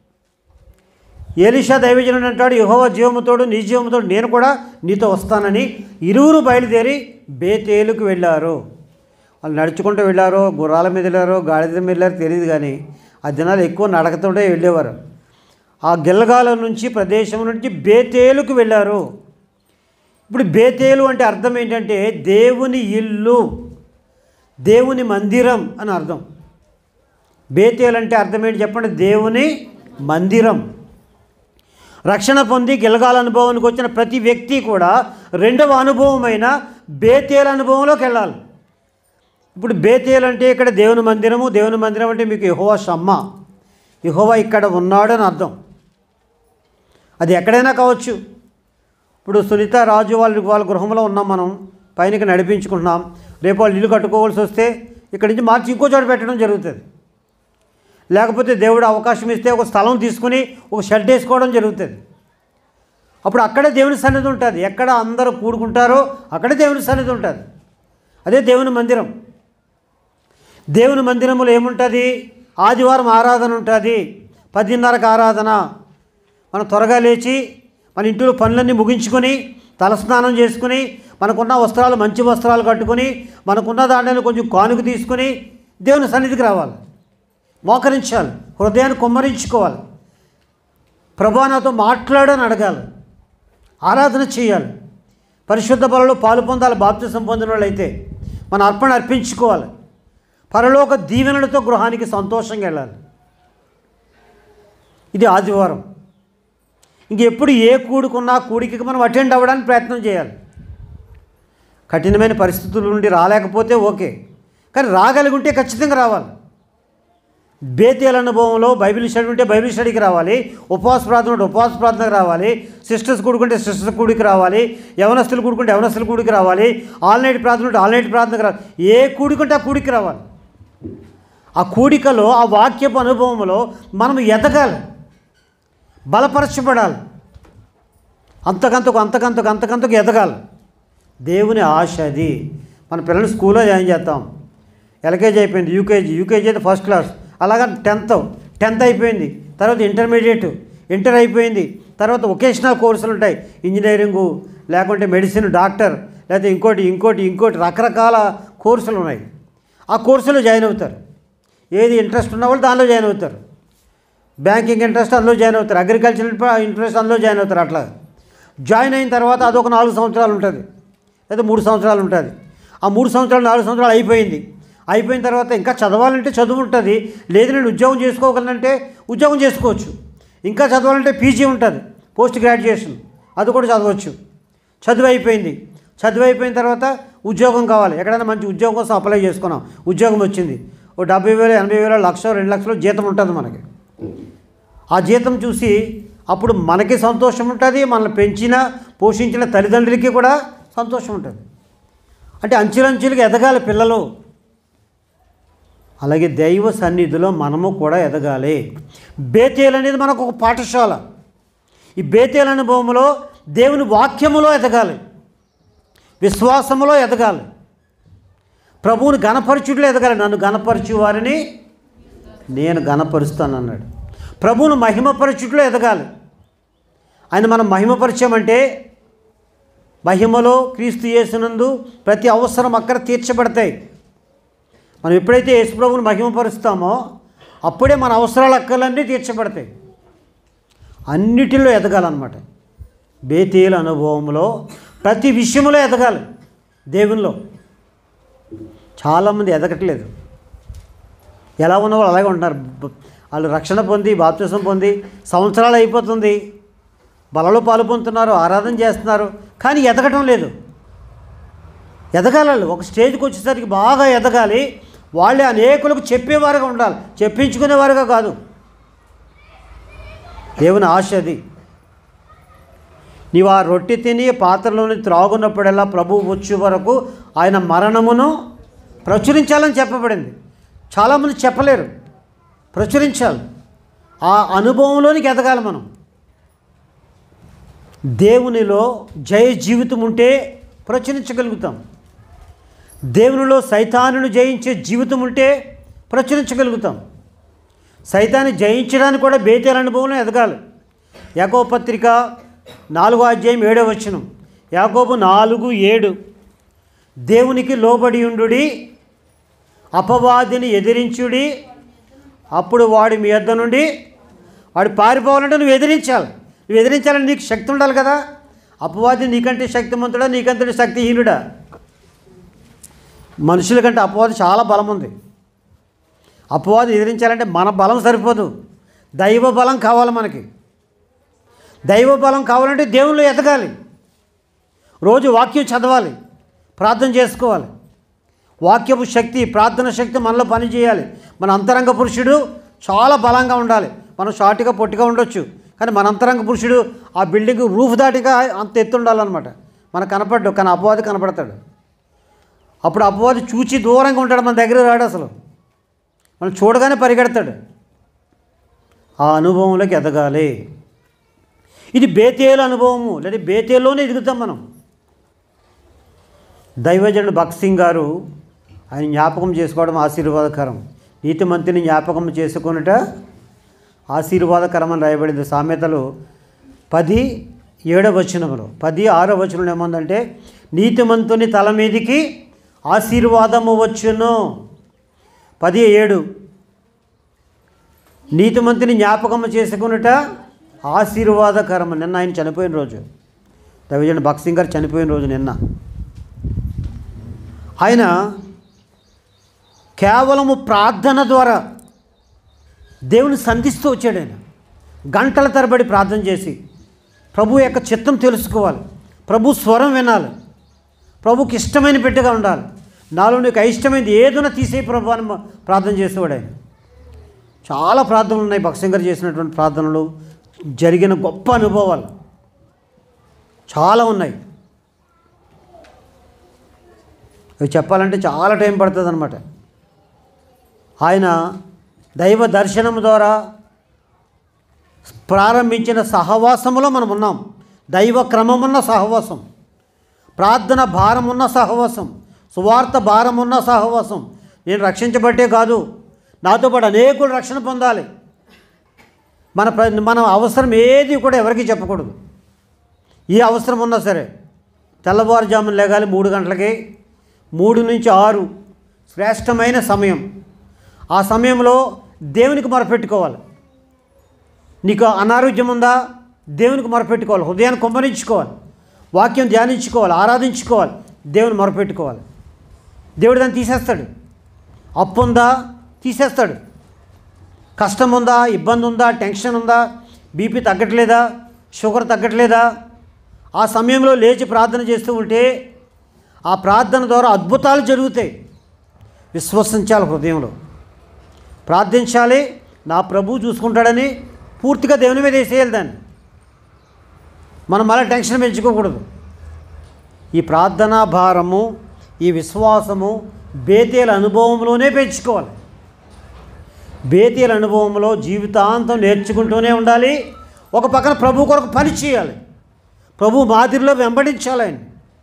ఏలిషా దైవజనుడు అంటాడు యహోవా జీవముతోడు నీ జీవముతోడు నేను కూడా నీతో వస్తానని ఇరువురు బయలుదేరి బేతేలుకు వెళ్ళారు వాళ్ళు నడుచుకుంటూ వెళ్ళారో గుర్రాల మీద వెళ్ళారో గాడిద మీద వెళ్ళారో తెలియదు కానీ ఆ దినాలు ఎక్కువ నడకతోటే వెళ్ళేవారు ఆ గిల్లగాల నుంచి ప్రదేశం నుంచి బేతేలుకు వెళ్ళారు ఇప్పుడు బేతేలు అంటే అర్థం ఏంటంటే దేవుని ఇల్లు దేవుని మందిరం అని అర్థం బేతేలు అంటే అర్థం ఏంటి చెప్పండి దేవుని మందిరం రక్షణ పొంది గిలగాల అనుభవానికి వచ్చిన ప్రతి వ్యక్తి కూడా రెండవ అనుభవమైన బేతేల అనుభవంలోకి వెళ్ళాలి ఇప్పుడు బేతేలు అంటే ఇక్కడ దేవుని మందిరము దేవుని మందిరం అంటే మీకు యహోవా షమ్మ యహోవా ఇక్కడ ఉన్నాడు అని అర్థం అది ఎక్కడైనా కావచ్చు ఇప్పుడు సునీత రాజు వాళ్ళ వాళ్ళ గృహంలో ఉన్నాం మనం పైనకి నడిపించుకుంటున్నాం రేపు వాళ్ళు ఇల్లు కట్టుకోవాల్సి వస్తే ఇక్కడి నుంచి మార్చి ఇంకో చోట పెట్టడం జరుగుతుంది లేకపోతే దేవుడు అవకాశం ఇస్తే ఒక స్థలం తీసుకుని ఒక షెడ్ వేసుకోవడం జరుగుతుంది అప్పుడు అక్కడే దేవుని సన్నిధి ఉంటుంది ఎక్కడ అందరూ కూడుకుంటారో అక్కడే దేవుని సన్నిధి ఉంటుంది అదే దేవుని మందిరం దేవుని మందిరంలో ఏముంటుంది ఆదివారం ఆరాధన ఉంటుంది పదిన్నరకు ఆరాధన మనం త్వరగా లేచి మన ఇంట్లో పనులన్నీ ముగించుకొని తలస్నానం చేసుకుని మనకున్న వస్త్రాలు మంచి వస్త్రాలు కట్టుకొని మనకున్న దాంట్లో కొంచెం కానుక తీసుకుని దేవుని సన్నిధికి రావాలి మోకరించాలి హృదయాన్ని కుమ్మరించుకోవాలి ప్రభా నాతో మాట్లాడని అడగాలి ఆరాధన చేయాలి పరిశుద్ధ బలలో పాలు పొందాలి బాప్తిసం పొందిన వాళ్ళైతే మన అర్పణ అర్పించుకోవాలి పరలోక దీవెనలతో గృహానికి సంతోషంగా వెళ్ళాలి ఇది ఆదివారం ఇంకెప్పుడు ఏ కూడుకున్నా కూడికి మనం అటెండ్ అవ్వడానికి ప్రయత్నం చేయాలి కఠినమైన పరిస్థితుల నుండి రాలేకపోతే ఓకే కానీ రాగలిగుంటే ఖచ్చితంగా రావాలి బేతేల అనుభవంలో బైబిల్ స్టడీ ఉంటే బైబిల్ స్టడీకి రావాలి ఉపవాస ప్రార్థన ఉంటే ఉపవాస ప్రార్థనకు రావాలి సిస్టర్స్ కూడుకుంటే సిస్టర్స్ కూడికి రావాలి యవనస్తులు కూడుకుంటే యవనస్తుల కూడికి రావాలి ఆల్ నైట్ ప్రార్థన ఉంటే ఆల్ నైట్ ప్రార్థనకు రావాలి ఏ కూడికుంటే ఆ కూడికి రావాలి ఆ కూడికలో ఆ వాక్యపు అనుభవంలో మనం ఎదగాలి బలపరచబడాలి అంతకంతకు అంతకంతకు అంతకంతకు ఎదగాలి దేవుని ఆశ అది మన పిల్లల్ని స్కూల్లో జాయిన్ చేస్తాం ఎల్కేజీ అయిపోయింది యూకేజీ యూకేజీ అయితే ఫస్ట్ క్లాస్ అలాగా టెన్త్ టెన్త్ అయిపోయింది తర్వాత ఇంటర్మీడియట్ ఇంటర్ అయిపోయింది తర్వాత వొకేషనల్ కోర్సులు ఉంటాయి ఇంజనీరింగు లేకుంటే మెడిసిన్ డాక్టర్ లేకపోతే ఇంకోటి ఇంకోటి ఇంకోటి రకరకాల కోర్సులు ఉన్నాయి ఆ కోర్సులో జాయిన్ అవుతారు ఏది ఇంట్రెస్ట్ ఉన్న వాళ్ళు దానిలో జాయిన్ అవుతారు బ్యాంకింగ్ ఇంట్రెస్ట్ అందులో జాయిన్ అవుతారు అగ్రికల్చర్ ఇంట్రెస్ట్ అందులో జాయిన్ అవుతారు అట్లా జాయిన్ అయిన తర్వాత అదొక నాలుగు సంవత్సరాలు ఉంటుంది లేదా మూడు సంవత్సరాలు ఉంటుంది ఆ మూడు సంవత్సరాలు నాలుగు సంవత్సరాలు అయిపోయింది అయిపోయిన తర్వాత ఇంకా చదవాలంటే చదువు ఉంటుంది లేదు నేను ఉద్యోగం చేసుకోగలనంటే ఉద్యోగం చేసుకోవచ్చు ఇంకా చదవాలంటే పీజీ ఉంటుంది పోస్ట్ గ్రాడ్యుయేషన్ అది కూడా చదవచ్చు చదువు అయిపోయింది చదువు అయిపోయిన తర్వాత ఉద్యోగం కావాలి ఎక్కడైనా మంచి ఉద్యోగం కోసం అప్లై చేసుకున్నాం ఉద్యోగం వచ్చింది ఓ డెబ్బై వేలు ఎనభై వేలు లక్ష రెండు లక్షలు జీతం ఉంటుంది మనకి ఆ జీతం చూసి అప్పుడు మనకి సంతోషం ఉంటుంది మనల్ని పెంచిన పోషించిన తల్లిదండ్రులకి కూడా సంతోషం ఉంటుంది అంటే అంచెలంచెలుగా ఎదగాలి పిల్లలు అలాగే దైవ సన్నిధిలో మనము కూడా ఎదగాలి బేతేలు అనేది మనకు ఒక పాఠశాల ఈ బేతేలు అనుభవంలో దేవుని వాక్యములో ఎదగాలి విశ్వాసములో ఎదగాలి ప్రభువుని గణపరచుట్లో ఎదగాలి నన్ను గణపరచు వారిని నేను గణపరుస్తానన్నాడు ప్రభువును మహిమపరచుట్లో ఎదగాలి ఆయన మనం మహిమపరిచామంటే మహిమలో క్రీస్తు యేసునందు ప్రతి అవసరం అక్కడ తీర్చబడతాయి మనం ఎప్పుడైతే యేసు ప్రభువుని మహిమపరుస్తామో అప్పుడే మన అవసరాల అక్కలన్నీ తీర్చబడతాయి అన్నిటిలో ఎదగాలన్నమాట బేతేలు అనుభవంలో ప్రతి విషయంలో ఎదగాలి దేవునిలో చాలామంది ఎదగట్లేదు ఎలా ఉన్నవాళ్ళు అలాగే ఉంటున్నారు బ- వాళ్ళు రక్షణ పొంది బాప్తిసం పొంది సంవత్సరాలు అయిపోతుంది బలలో పాలు పొందుతున్నారు ఆరాధన చేస్తున్నారు కానీ ఎదగటం లేదు ఎదగాలి వాళ్ళు. ఒక స్టేజ్కి వచ్చేసరికి బాగా ఎదగాలి వాళ్ళే అనేకులకు చెప్పేవారుగా ఉండాలి చెప్పించుకునేవారుగా కాదు దేవుని ఆశ అది నీవు ఆ రొట్టె తిని పాత్రలోని త్రాగున్నప్పుడల్లా ప్రభువు వచ్చే వరకు ఆయన మరణమును ప్రచురించాలని చెప్పబడింది చాలామంది చెప్పలేరు ప్రచురించాలి ఆ అనుభవంలోనికి ఎదగాలి మనం దేవునిలో జయ జీవితం ఉంటే ప్రచురించగలుగుతాం దేవునిలో సైతానును జయించే జీవితం ఉంటే ప్రచురించగలుగుతాం సైతాన్ని జయించడానికి కూడా బేతేల అనుభవంలో ఎదగాలి యాకోబు పత్రిక నాలుగో అధ్యాయం ఏడో వచనం యాకోబు నాలుగు ఏడు దేవునికి లోబడి ఉండుడి అపవాదిని ఎదిరించుడి అప్పుడు వాడి మీ యొద్ద నుండి వాడు పారిపోవాలంటే నువ్వు ఎదిరించాలి నువ్వు ఎదిరించాలని నీకు శక్తి ఉండాలి కదా అపవాది నీకంటే శక్తిమంతుడా నీకంటే శక్తిహీనుడా మనుషుల కంటే అపవాది చాలా బలం ఉంది అపవాది ఎదిరించాలంటే మన బలం సరిపోదు దైవ బలం కావాలి మనకి దైవ బలం కావాలంటే దేవుళ్ళు ఎదగాలి రోజు వాక్యం చదవాలి ప్రార్థన చేసుకోవాలి వాక్యపు శక్తి ప్రార్థన శక్తి మనలో పనిచేయాలి మన అంతరంగ పురుషుడు చాలా బలంగా ఉండాలి మనం షార్ట్గా పొట్టిగా ఉండొచ్చు కానీ మన అంతరంగ పురుషుడు ఆ బిల్డింగ్ రూఫ్ దాటిగా అంత ఎత్తు ఉండాలన్నమాట మనకు కనపడ్డు కానీ అపవాది కనపడతాడు అప్పుడు అపవాది చూచి దూరంగా ఉంటాడు మన దగ్గర రాడు అసలు మనం చూడగానే పరిగెడతాడు ఆ అనుభవంలోకి ఎదగాలి ఇది బేతేలు అనుభవము లేదా బేతేల్లోనే ఎదుగుతాం మనం దైవజనుడు భగత్ సింగ్ గారు ఆయన జ్ఞాపకం చేసుకోవడం ఆశీర్వాదకరం నీతిమంతుని జ్ఞాపకం చేసుకున్నట ఆశీర్వాదకరం అని రాయబడింది సామెతలు పది ఏడవ వచనంలో పది ఆరో వచనంలో ఏముందంటే నీతిమంతుని తల మీదికి ఆశీర్వాదము వచ్చును పది ఏడు నీతిమంతుని జ్ఞాపకము చేసుకున్నట ఆశీర్వాదకరం నిన్న ఆయన చనిపోయిన రోజు దైవజనుడు భగత్ సింగ్ గారు చనిపోయిన రోజు నిన్న ఆయన కేవలము ప్రార్థన ద్వారా దేవుని సంధిస్తూ వచ్చాడు ఆయన గంటల తరబడి ప్రార్థన చేసి ప్రభు యొక్క చిత్తం తెలుసుకోవాలి ప్రభు స్వరం వినాలి ప్రభుకి ఇష్టమైన బిడ్డగా ఉండాలి నాలో నీకు అయిష్టమైనది ఏదైనా తీసే ప్రభు అని ప్రార్థన చేసేవాడు ఆయన చాలా ప్రార్థనలు ఉన్నాయి భక్సింగ్ గారు చేసినటువంటి ప్రార్థనలు జరిగిన గొప్ప అనుభవాలు చాలా ఉన్నాయి అవి చెప్పాలంటే చాలా టైం పడుతుంది అనమాట ఆయన దైవ దర్శనం ద్వారా ప్రారంభించిన సహవాసములో మనం ఉన్నాం దైవ క్రమమున్న సహవాసం ప్రార్థన భారమున్న సహవాసం సువార్త భారమున్న సహవాసం నేను రక్షించబట్టే కాదు నాతో పాటు అనేకులు రక్షణ పొందాలి మన ప్ర- మన అవసరం ఏది కూడా ఎవరికీ చెప్పకూడదు ఏ అవసరం ఉన్నా సరే తెల్లవారుజామున లేగాలి మూడు గంటలకి మూడు నుంచి ఆరు శ్రేష్టమైన సమయం ఆ సమయంలో దేవునికి మొరపెట్టుకోవాలి నీకు అనారోగ్యం ఉందా దేవునికి మొరపెట్టుకోవాలి హృదయాన్ని కుమ్మరించుకోవాలి వాక్యం ధ్యానించుకోవాలి ఆరాధించుకోవాలి దేవుని మొరపెట్టుకోవాలి దేవుడు దాన్ని తీసేస్తాడు అప్పు ఉందా తీసేస్తాడు కష్టం ఉందా ఇబ్బంది ఉందా టెన్షన్ ఉందా బీపీ తగ్గట్లేదా షుగర్ తగ్గట్లేదా ఆ సమయంలో లేచి ప్రార్థన చేస్తూ ఉంటే ఆ ప్రార్థన ద్వారా అద్భుతాలు జరుగుతాయి విశ్వసించాలి హృదయంలో ప్రార్థించాలి నా ప్రభు చూసుకుంటాడని పూర్తిగా దేవుని మీద వేసేయాలి దాన్ని మనం మళ్ళీ టెన్షన్ పెంచుకోకూడదు ఈ ప్రార్థనా భారము ఈ విశ్వాసము బేతేల అనుభవంలోనే పెంచుకోవాలి బేతేల అనుభవంలో జీవితాంతం నేర్చుకుంటూనే ఉండాలి ఒక పక్కన ప్రభు కొరకు పని చేయాలి ప్రభు మాదిరిలో వెంబడించాలి ఆయన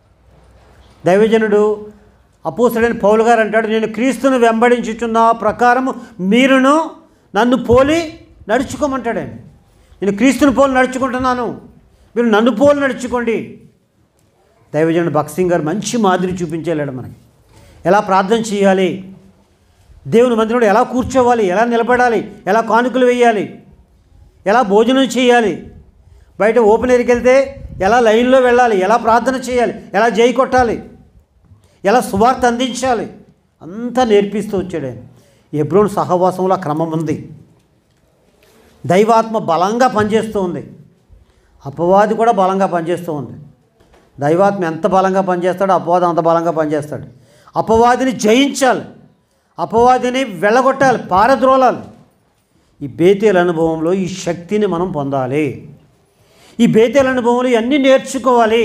దైవజనుడు అపోసడైన పౌలు గారు అంటాడు నేను క్రీస్తును వెంబడించుచున్న ప్రకారము మీరును నన్ను పోలి నడుచుకోమంటాడు ఆయన నేను క్రీస్తుని పోలి నడుచుకుంటున్నాను మీరు నన్ను పోలి నడుచుకోండి దైవజనుడు భక్సింగ్ గారు మంచి మాదిరి చూపించేలాడు మనకి ఎలా ప్రార్థన చేయాలి దేవుని మందిరంలో ఎలా కూర్చోవాలి ఎలా నిలబడాలి ఎలా కానుకలు వేయాలి ఎలా భోజనం చేయాలి బయట ఓపెన్ ఎయిర్కి వెళ్తే ఎలా లైన్లో వెళ్ళాలి ఎలా ప్రార్థన చేయాలి ఎలా జై కొట్టాలి ఎలా సువార్త అందించాలి అంతా నేర్పిస్తూ వచ్చాడు ఆయన ఎబ్రోన్ సహవాసంలో ఆ క్రమం ఉంది దైవాత్మ బలంగా పనిచేస్తూ ఉంది అపవాది కూడా బలంగా పనిచేస్తూ ఉంది దైవాత్మ ఎంత బలంగా పనిచేస్తాడో అపవాదం అంత బలంగా పనిచేస్తాడు అపవాదిని జయించాలి అపవాదిని వెళ్ళగొట్టాలి పారద్రోలాలి ఈ బేతేల అనుభవంలో ఈ శక్తిని మనం పొందాలి ఈ బేతేల అనుభవంలో ఇవన్నీ నేర్చుకోవాలి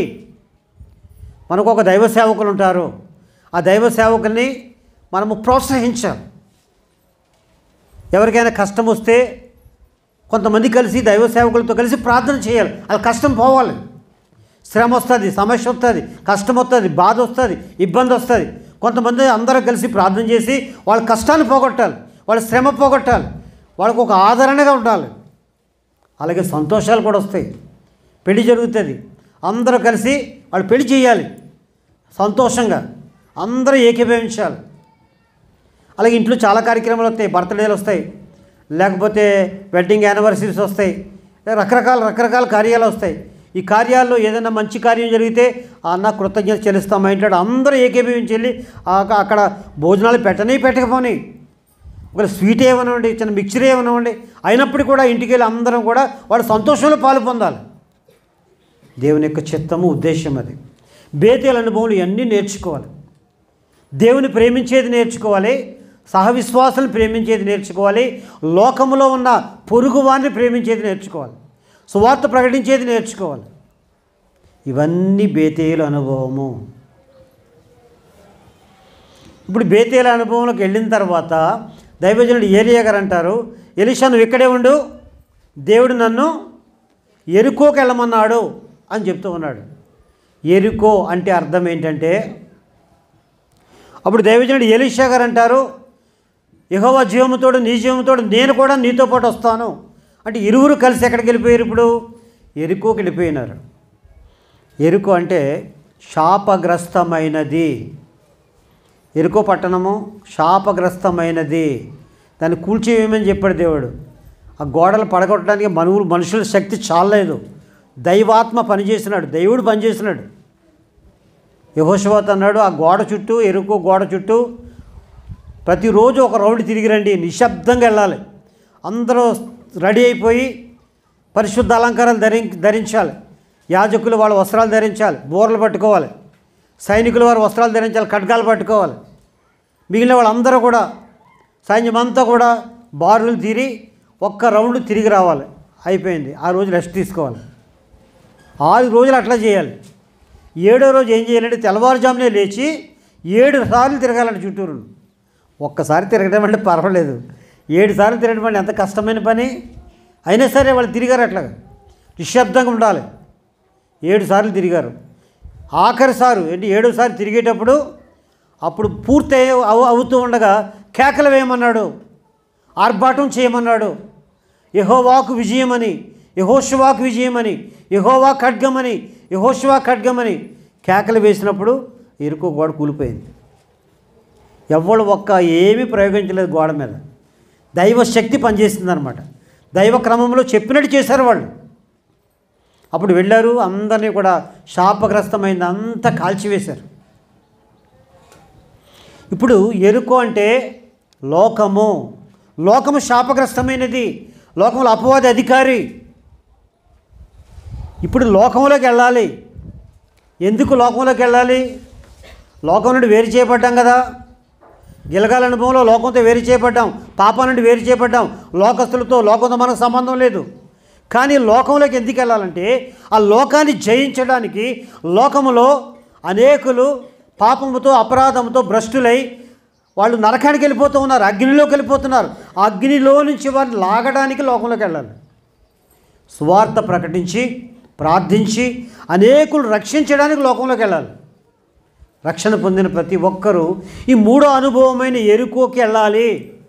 మనకు ఒక దైవ సేవకులు ఉంటారు ఆ దైవ సేవకుల్ని మనము ప్రోత్సహించాలి ఎవరికైనా కష్టం వస్తే కొంతమంది కలిసి దైవ సేవకులతో కలిసి ప్రార్థన చేయాలి వాళ్ళ కష్టం పోవాలి శ్రమ వస్తుంది సమస్య వస్తుంది కష్టం వస్తుంది బాధ వస్తుంది ఇబ్బంది వస్తుంది కొంతమంది అందరూ కలిసి ప్రార్థన చేసి వాళ్ళ కష్టాన్ని పోగొట్టాలి వాళ్ళ శ్రమ పోగొట్టాలి వాళ్ళకు ఒక ఆదరణగా ఉండాలి అలాగే సంతోషాలు కూడా వస్తాయి పెళ్లి జరుగుతుంది అందరూ కలిసి వాళ్ళు పెళ్లి చేయాలి సంతోషంగా అందరూ ఏకీభవించాలి అలాగే ఇంట్లో చాలా కార్యక్రమాలు వస్తాయి బర్త్డేలు వస్తాయి లేకపోతే వెడ్డింగ్ యానివర్సరీస్ వస్తాయి రకరకాల రకరకాల కార్యాలు వస్తాయి ఈ కార్యాల్లో ఏదైనా మంచి కార్యం జరిగితే ఆ అన్న కృతజ్ఞత చెల్లిస్తాం ఏంటంటే అందరూ ఏకీభవించి వెళ్ళి ఆ- అక్కడ భోజనాలు పెట్టని పెట్టకపోని ఒక స్వీట్ ఏమనివ్వండి చిన్న మిక్చర్ ఏమనివ్వండి అయినప్పటికీ కూడా ఇంటికి వెళ్ళి అందరం కూడా వాళ్ళ సంతోషంలో పాలు పొందాలి దేవుని యొక్క చిత్తము ఉద్దేశం అది బేతేల అనుభవాలు ఇవన్నీ నేర్చుకోవాలి దేవుని ప్రేమించేది నేర్చుకోవాలి సహవిశ్వాసాలను ప్రేమించేది నేర్చుకోవాలి లోకములో ఉన్న పొరుగువాన్ని ప్రేమించేది నేర్చుకోవాలి సువార్త ప్రకటించేది నేర్చుకోవాలి ఇవన్నీ బేతేల అనుభవము ఇప్పుడు బేతేల అనుభవంలోకి వెళ్ళిన తర్వాత దైవజనుడు ఏరియా గారు అంటారు ఎలిషా నువ్వు ఇక్కడే ఉండు దేవుడు నన్ను ఎరుకోకి వెళ్ళమన్నాడు అని చెప్తూ ఉన్నాడు ఎరుకో అంటే అర్థం ఏంటంటే అప్పుడు దైవజనుడు ఎలీషా గారు అంటారు యహోవ జీవముతోడు నీ జీవముతోడు నేను కూడా నీతో పాటు వస్తాను అంటే ఇరువురు కలిసి ఎక్కడికి వెళ్ళిపోయారు ఇప్పుడు ఎరుకోకి వెళ్ళిపోయినారు ఎరుకు అంటే శాపగ్రస్తమైనది ఎరుకో పట్టణము శాపగ్రస్తమైనది దాన్ని కూల్చేయమని చెప్పాడు దేవుడు ఆ గోడలు పడగొట్టడానికి మనువులు మనుషుల శక్తి చాలలేదు దైవాత్మ పనిచేసినాడు దేవుడు పనిచేసినాడు యహోశవత్ అన్నాడు ఆ గోడ చుట్టూ ఎరుకో గోడ చుట్టూ ప్రతిరోజు ఒక రౌండ్ తిరిగి రండి నిశ్శబ్దంగా వెళ్ళాలి అందరూ రెడీ అయిపోయి పరిశుద్ధ అలంకారాలు ధరి ధరించాలి యాజకులు వాళ్ళ వస్త్రాలు ధరించాలి బోర్లు పట్టుకోవాలి సైనికులు వారి వస్త్రాలు ధరించాలి ఖడ్గాలు పట్టుకోవాలి మిగిలిన వాళ్ళందరూ కూడా సైన్యం అంతా కూడా బారులు తీరి ఒక్క రౌండ్ తిరిగి రావాలి అయిపోయింది ఆ రోజు రెస్ట్ తీసుకోవాలి ఆరు రోజులు అట్లా చేయాలి ఏడో రోజు ఏం చేయాలంటే తెల్లవారుజామునే లేచి ఏడు సార్లు తిరగాలంటే చుట్టూరు ఒక్కసారి తిరగడం అంటే పర్వాలేదు ఏడు సార్లు తిరగడం అంటే ఎంత కష్టమైన పని అయినా సరే వాళ్ళు తిరిగారు అట్లాగా నిశ్శబ్దంగా ఉండాలి ఏడు సార్లు తిరిగారు ఆఖరి సారు ఏంటి ఏడోసారి తిరిగేటప్పుడు అప్పుడు పూర్తి అయ్యే- అవు అవుతూ ఉండగా కేకలు వేయమన్నాడు ఆర్భాటం చేయమన్నాడు యహోవాకు విజయమని యహోశివాకు విజయమని యహోవా ఖడ్గమని యహోశివా ఖడ్గమని కేకలు వేసినప్పుడు ఎరుకో గోడ కూలిపోయింది ఎవడు ఒక్క ఏమీ ప్రయోగించలేదు గోడ మీద దైవ శక్తి పనిచేసిందనమాట దైవ క్రమంలో చెప్పినట్టు చేశారు వాళ్ళు అప్పుడు వెళ్ళారు అందరినీ కూడా శాపగ్రస్తమైంది అంతా కాల్చివేశారు ఇప్పుడు ఎరుకు అంటే లోకము లోకము శాపగ్రస్తమైనది లోకంలో అపవాది అధికారి ఇప్పుడు లోకంలోకి వెళ్ళాలి ఎందుకు లోకంలోకి వెళ్ళాలి లోకం నుండి వేరు చేయబడ్డాం కదా గిలగాల అనుభవంలో లోకంతో వేరు చేయబడ్డాం పాపం నుండి వేరు చేయబడ్డాం లోకస్తులతో లోకంతో మనకు సంబంధం లేదు కానీ లోకంలోకి ఎందుకు వెళ్ళాలంటే ఆ లోకాన్ని జయించడానికి లోకములో అనేకులు పాపముతో అపరాధంతో భ్రష్టులై వాళ్ళు నరకానికి వెళ్ళిపోతూ ఉన్నారు అగ్నిలోకి వెళ్ళిపోతున్నారు ఆ అగ్నిలో నుంచి వారిని లాగడానికి లోకంలోకి వెళ్ళాలి సువార్త ప్రకటించి ప్రార్థించి అనేకులు రక్షించడానికి లోకంలోకి వెళ్ళాలి రక్షణ పొందిన ప్రతి ఒక్కరూ ఈ మూడో అనుభవమైన ఎరుకోకి వెళ్ళాలి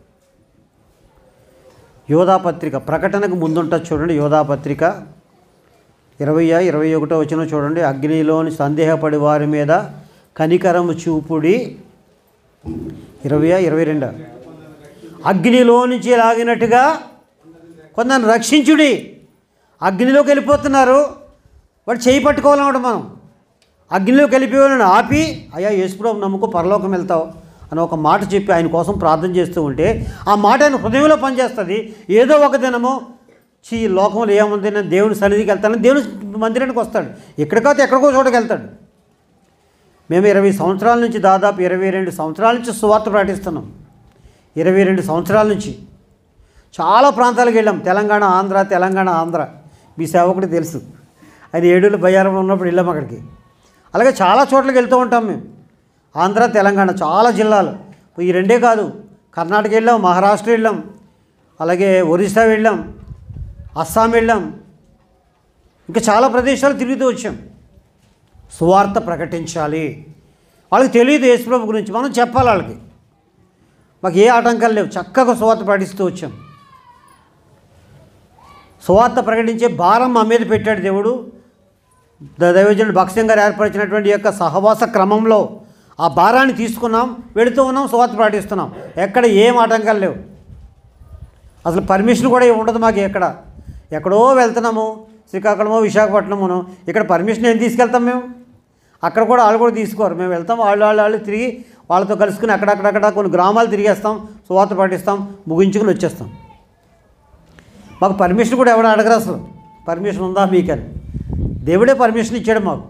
యోధాపత్రిక ప్రకటనకు ముందుంటుంది చూడండి యోధాపత్రిక ఇరవై ఇరవై ఒకటో వచ్చిన చూడండి అగ్నిలోని సందేహపడి వారి మీద కనికరము చూపుడి ఇరవై ఇరవై రెండు అగ్నిలో నుంచి లాగినట్టుగా కొందరిని రక్షించుడి అగ్నిలోకి వెళ్ళిపోతున్నారు వాడు చేయి పట్టుకోవాలన్నమాట మనం అగ్నిలోకి వెళ్ళిపోవాలని ఆపి అయ్యా యేసుప్రభు నమ్ముకో పరలోకం వెళ్తావు అని ఒక మాట చెప్పి ఆయన కోసం ప్రార్థన చేస్తూ ఉంటే ఆ మాట ఆయన హృదయంలో పనిచేస్తుంది ఏదో ఒక దినము చీ ఈ లోకంలో ఏముంది నేను దేవుని సన్నిధికి వెళ్తాను దేవుని మందిరానికి వస్తాడు ఎక్కడ కాదు ఎక్కడికో చోటకి వెళ్తాడు మేము ఇరవై సంవత్సరాల నుంచి దాదాపు ఇరవై రెండు సంవత్సరాల నుంచి సువార్త ప్రకటిస్తున్నాం ఇరవై రెండు సంవత్సరాల నుంచి చాలా ప్రాంతాలకు వెళ్ళాం తెలంగాణ ఆంధ్ర తెలంగాణ ఆంధ్ర మీ సేవకుడు తెలుసు అది ఏడూళ్ళు బయ్యారంలో ఉన్నప్పుడు వెళ్ళాం అక్కడికి అలాగే చాలా చోట్లకి వెళ్తూ ఉంటాం మేము ఆంధ్ర తెలంగాణ చాలా జిల్లాలు ఈ రెండే కాదు కర్ణాటక వెళ్ళాం మహారాష్ట్ర వెళ్ళాం అలాగే ఒరిస్సా వెళ్ళాం అస్సాం వెళ్ళాం ఇంకా చాలా ప్రదేశాలు తిరుగుతూ వచ్చాం సువార్త ప్రకటించాలి వాళ్ళకి తెలియదు యేసుప్రభు గురించి మనం చెప్పాలి వాళ్ళకి మాకు ఏ ఆటంకాలు లేవు చక్కగా సువార్త ప్రకటిస్తూ వచ్చాం సువార్త ప్రకటించే భారం మా మీద పెట్టాడు దేవుడు ద- దైవజనుడు భక్ష్యం గారు ఏర్పరిచినటువంటి యొక్క సహవాస క్రమంలో ఆ భారాన్ని తీసుకున్నాం వెళుతూ ఉన్నాం సువార్త ప్రకటిస్తున్నాం ఎక్కడ ఏం ఆటంకాలు లేవు అసలు పర్మిషన్ కూడా ఏమి ఉండదు మాకు ఎక్కడ ఎక్కడో వెళ్తున్నాము శ్రీకాకుళమో విశాఖపట్నమునో ఇక్కడ పర్మిషన్ ఏం తీసుకెళ్తాం మేము అక్కడ కూడా వాళ్ళు కూడా తీసుకోరు మేము వెళ్తాం వాళ్ళు వాళ్ళు వాళ్ళు తిరిగి వాళ్ళతో కలుసుకుని అక్కడక్కడక్కడ కొన్ని గ్రామాలు తిరిగేస్తాం సువార్త పాటిస్తాం ముగించుకుని వచ్చేస్తాం మాకు పర్మిషన్ కూడా ఎవరు అడగరు అసలు పర్మిషన్ ఉందా మీకని దేవుడే పర్మిషన్ ఇచ్చాడు మాకు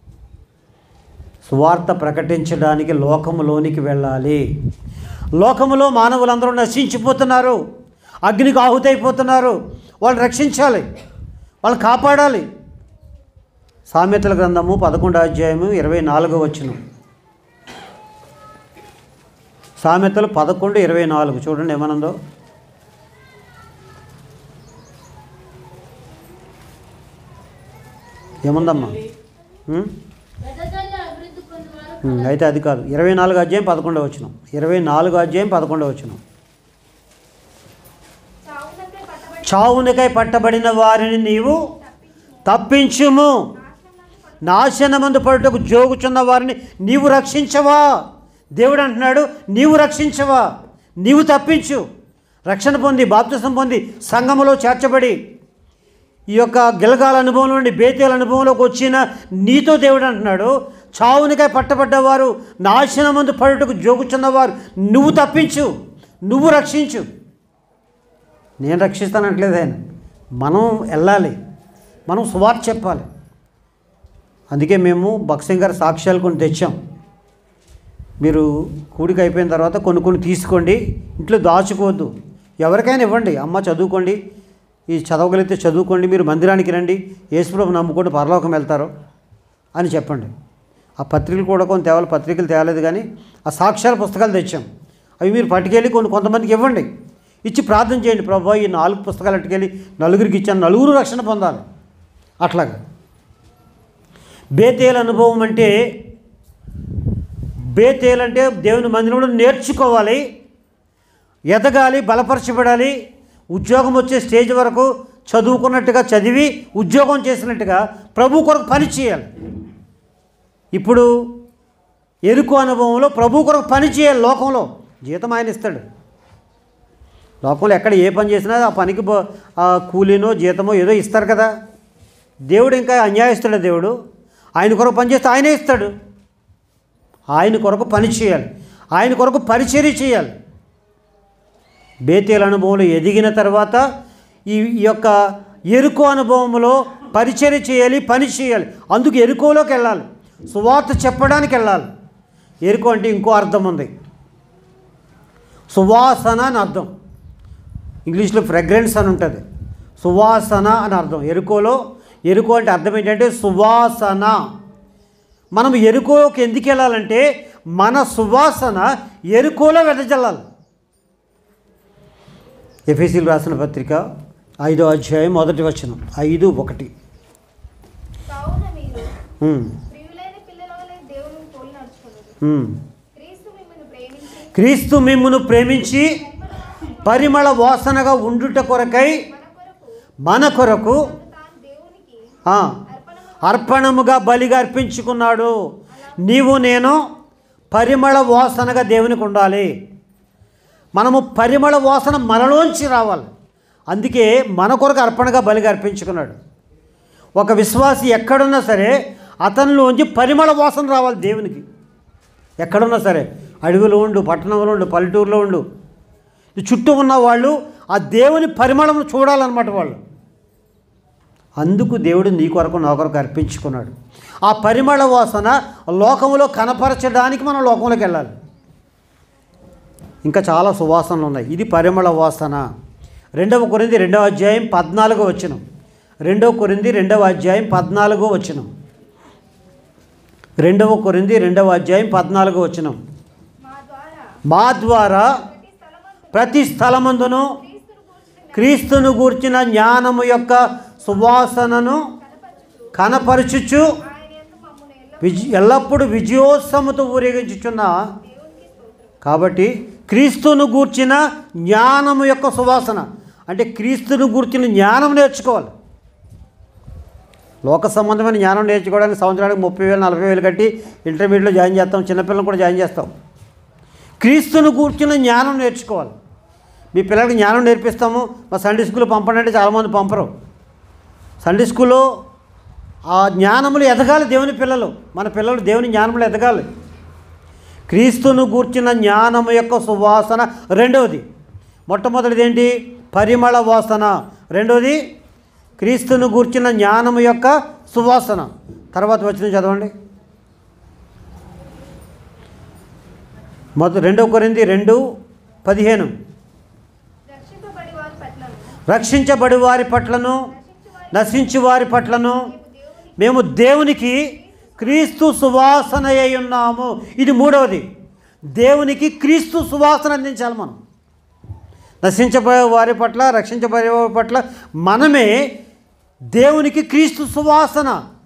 సువార్త ప్రకటించడానికి లోకములోనికి వెళ్ళాలి లోకములో మానవులందరూ నశించిపోతున్నారు అగ్నికి ఆహుతైపోతున్నారు వాళ్ళు రక్షించాలి వాళ్ళు కాపాడాలి సామెతల గ్రంథము పదకొండో అధ్యాయము ఇరవై నాలుగో వచ్చిన సామెతలు పదకొండు ఇరవై నాలుగు చూడండి ఏమనుందో ఏముందమ్మా ఉం? వెదజల్ల అభివృద్ధి పొందువారు ఉం, అయితే అది కాదు ఇరవై నాలుగు అధ్యాయం పదకొండవ వచ్చిన ఇరవై నాలుగు అధ్యాయం పదకొండవ వచ్చిన చావునకై పట్టబడి చావునికై పట్టబడిన వారిని నీవు తప్పించుము నాశనమందు పడుటకు జోగుచున్న వారిని నీవు రక్షించవా దేవుడు అంటున్నాడు నీవు రక్షించవా నీవు తప్పించు రక్షణ పొంది బాప్తిసం పొంది సంఘములో చేర్చబడి ఈ యొక్క గిలగాల అనుభవం నుండి బేతేల అనుభవంలోకి వచ్చిన నీతో దేవుడు అంటున్నాడు చావునికై పట్టబడ్డవారు నాశనమందు పడుటకు జోగుచున్నవారు నువ్వు తప్పించు నువ్వు రక్షించు నేను రక్షిస్తానట్లేదు ఆయన మనం వెళ్ళాలి మనం సువార్త చెప్పాలి అందుకే మేము భక్సింగ్ గారి సాక్ష్యాలు కొన్ని తెచ్చాం మీరు కూడిక అయిపోయిన తర్వాత కొన్ని కొన్ని తీసుకోండి ఇంట్లో దాచుకోవద్దు ఎవరికైనా ఇవ్వండి అమ్మ చదువుకోండి ఈ చదవగలిగితే చదువుకోండి మీరు మందిరానికి రండి యేసుప్రభు నమ్ముకుంటూ పరలోకం వెళ్తారు అని చెప్పండి ఆ పత్రికలు కూడా కొన్ని తేవాలి పత్రికలు తేలేదు కానీ ఆ సాక్ష్యాల పుస్తకాలు తెచ్చాం అవి మీరు పట్టుకెళ్ళి కొన్ని కొంతమందికి ఇవ్వండి ఇచ్చి ప్రార్థన చేయండి ప్రభు ఈ నాలుగు పుస్తకాలు పట్టుకెళ్ళి నలుగురికి ఇచ్చాను నలుగురు రక్షణ పొందాలి అట్లాగా బేతేల అనుభవం అంటే బేతేలు అంటే దేవుని మందిరంలో నేర్చుకోవాలి ఎదగాలి బలపరచబడాలి ఉద్యోగం వచ్చే స్టేజ్ వరకు చదువుకున్నట్టుగా చదివి ఉద్యోగం చేసినట్టుగా ప్రభు కొరకు పని చేయాలి ఇప్పుడు ఎరుకు అనుభవంలో ప్రభు కొరకు పని చేయాలి లోకంలో జీతం ఆయన ఇస్తాడు లోకంలో ఎక్కడ ఏ పని చేసినా ఆ పనికి బో- ఆ కూలీనో జీతమో ఏదో ఇస్తారు కదా దేవుడు ఇంకా అన్యాయస్తుడే దేవుడు ఆయన కొరకు పని చేస్తే ఆయనే ఇస్తాడు ఆయన కొరకు పని చేయాలి ఆయన కొరకు పరిచర్య చేయాలి బేతేల అనుభవంలో ఎదిగిన తర్వాత ఈ ఈ యొక్క ఎరుకో అనుభవంలో పరిచర్య చేయాలి పని చేయాలి అందుకు ఎరుకోలోకి వెళ్ళాలి సువార్త చెప్పడానికి వెళ్ళాలి ఎరుకు అంటే ఇంకో అర్థం ఉంది సువాసన అని అర్థం ఇంగ్లీష్లో ఫ్రెగ్రెన్స్ అని ఉంటుంది సువాసన అని అర్థం ఎరుకోలో ఎరుకు అంటే అర్థం ఏంటంటే సువాసన మనం ఎరుకోకి ఎందుకు వెళ్ళాలంటే మన సువాసన ఎరుకోలో వెదజల్లాలి ఎఫ్ఎసీలు రాసిన పత్రిక ఐదో అధ్యాయం మొదటి వచనం ఐదు ఒకటి కావున మీరు ఉమ్, ప్రియులైన పిల్లల వలె దేవుని పోలి నడుచుకున్నారు ఉమ్. క్రీస్తు మిమ్మల్ని ప్రేమించి క్రీస్తు మిమ్మును ప్రేమించి పరిమళ వాసనగా ఉండుట కొరకై మన కొరకు మన కొరకు తాను దేవునికి ఆ, అర్పణము అర్పణముగా బలిగా అర్పించుకున్నాడు నీవు నేను పరిమళ వాసనగా దేవునికి ఉండాలి మనము పరిమళ వాసన మనలోంచి రావాలి అందుకే మన కొరకు అర్పణగా బలిగా అర్పించుకున్నాడు ఒక విశ్వాసి ఎక్కడున్నా సరే అతనిలోంచి పరిమళ వాసన రావాలి దేవునికి ఎక్కడున్నా సరే అడవిలో ఉండు పట్టణంలో ఉండు పల్లెటూరులో ఉండు ఈ చుట్టూ ఉన్న వాళ్ళు ఆ దేవుని పరిమళం చూడాలన్నమాట వాళ్ళు అందుకు దేవుడు నీ కొరకు నా కొరకు అర్పించుకున్నాడు ఆ పరిమళ వాసన లోకంలో కనపరచడానికి మనం లోకంలోకి వెళ్ళాలి ఇంకా చాలా సువాసనలు ఉన్నాయి ఇది పరిమళ వాసన రెండవ కొరింది రెండవ అధ్యాయం పద్నాలుగో వచనం రెండవ కొరింది రెండవ అధ్యాయం పద్నాలుగో వచనం రెండవ కొరింది రెండవ అధ్యాయం పద్నాలుగో వచనం మా ద్వారా మా ద్వారా ప్రతి స్థలమందు ప్రతి స్థలమందును క్రీస్తును క్రీస్తును కూర్చున్న గూర్చిన జ్ఞానము యొక్క సువాసనను కనపరచుచు కనపరచుచు ఆయన యందు మమ్మును ఎల్ల విజ ఎల్లప్పుడూ విజయోత్సవముతో ఊరేగించుచున్న దేవునికి స్తోత్రం కాబట్టి క్రీస్తును గూర్చిన జ్ఞానము యొక్క సువాసన అంటే క్రీస్తును గూర్చిన జ్ఞానం నేర్చుకోవాలి లోక సంబంధమైన జ్ఞానం నేర్చుకోవడానికి సంవత్సరానికి ముప్పై వేలు నలభై వేలు కట్టి ఇంటర్మీడియట్లో జాయిన్ చేస్తాం చిన్నపిల్లలు కూడా జాయిన్ చేస్తాం క్రీస్తును కూర్చున్న జ్ఞానం నేర్చుకోవాలి మీ పిల్లలకి జ్ఞానం నేర్పిస్తాము మా సండే స్కూల్ పంపండి అంటే చాలామంది పంపరు సండే స్కూల్లో ఆ జ్ఞానములు ఎదగాలి దేవుని పిల్లలు మన పిల్లలు దేవుని జ్ఞానములు ఎదగాలి క్రీస్తును గూర్చిన జ్ఞానము యొక్క సువాసన రెండవది మొట్టమొదటిది ఏంటి పరిమళ వాసన రెండవది క్రీస్తును గూర్చిన జ్ఞానము యొక్క సువాసన తర్వాత వచ్చిన చదవండి మొదటి రెండవ కొరింది రెండు పదిహేను రక్షింపబడి వారి పట్లను రక్షించబడి వారి పట్లను నశించు వారి పట్లను మేము దేవునికి క్రీస్తు సువాసన అయి ఉన్నాము ఇది మూడవది దేవునికి క్రీస్తు సువాసన అందించాలి మనం నశించబోయే వారి పట్ల రక్షించబడే వారి పట్ల మనమే దేవునికి క్రీస్తు సువాసన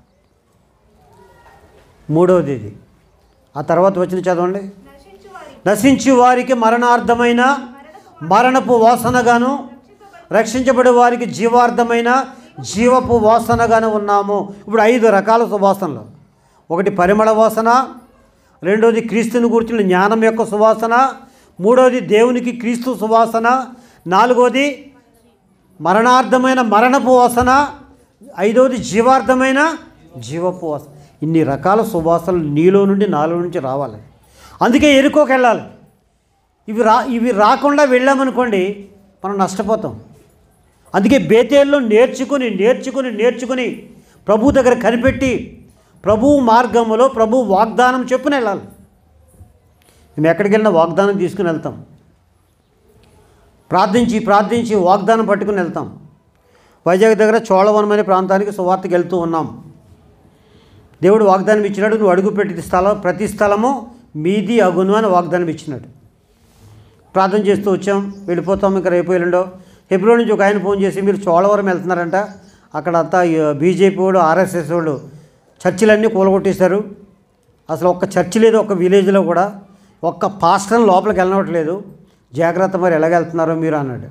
మూడవది ఇది ఆ తర్వాత వచ్చిన చదవండి నశించు వారి నశించి వారికి మరణార్థమైన మరణపు వాసనగాను రక్షించబడే వారికి జీవార్థమైన జీవపు వాసనగాను ఉన్నాము ఇప్పుడు ఐదు రకాల సువాసనలు ఒకటి పరిమళ వాసన రెండోది క్రీస్తుని కూర్చున్న జ్ఞానం యొక్క సువాసన మూడోది దేవునికి క్రీస్తు సువాసన నాలుగోది మరణార్థమైన మరణపు వాసన ఐదవది జీవార్థమైన జీవపు వాసన ఇన్ని రకాల సువాసనలు నీలో నుండి నాలో నుంచి రావాలి అందుకే ఎరుకోకి వెళ్ళాలి ఇవి రా ఇవి రాకుండా వెళ్ళామనుకోండి మనం నష్టపోతాం అందుకే బేతేల్లో నేర్చుకుని నేర్చుకుని నేర్చుకుని ప్రభు దగ్గర కనిపెట్టి ప్రభు మార్గములో ప్రభు వాగ్దానం చెప్పున వెళ్ళాలి మేము ఎక్కడికి వెళ్ళినా వాగ్దానం తీసుకుని వెళ్తాం ప్రార్థించి ప్రార్థించి వాగ్దానం పట్టుకుని వెళ్తాం వైజాగ్ దగ్గర చోళవనం అనే ప్రాంతానికి సువార్తకి వెళ్తూ ఉన్నాం దేవుడు వాగ్దానం ఇచ్చినాడు నువ్వు అడుగు పెట్టి స్థలం ప్రతి స్థలము మీది అగును అని వాగ్దానం ఇచ్చినాడు ప్రార్థన చేస్తూ వచ్చాం వెళ్ళిపోతాం ఇంకా రేపు ఎల్లుండో హెబ్రో నుంచి ఒక ఆయన ఫోన్ చేసి మీరు చోళవరం వెళ్తున్నారంట అక్కడ అంతా బీజేపీ వాడు ఆర్ఎస్ఎస్ వాళ్ళు చర్చిలన్నీ కూలగొట్టేశారు అసలు ఒక్క చర్చి లేదు ఒక్క విలేజ్లో కూడా ఒక్క పాస్టర్ లోపలికి వెళ్ళనట్లేదు జాగ్రత్త మరి ఎలాగెళ్తున్నారో మీరు అన్నాడు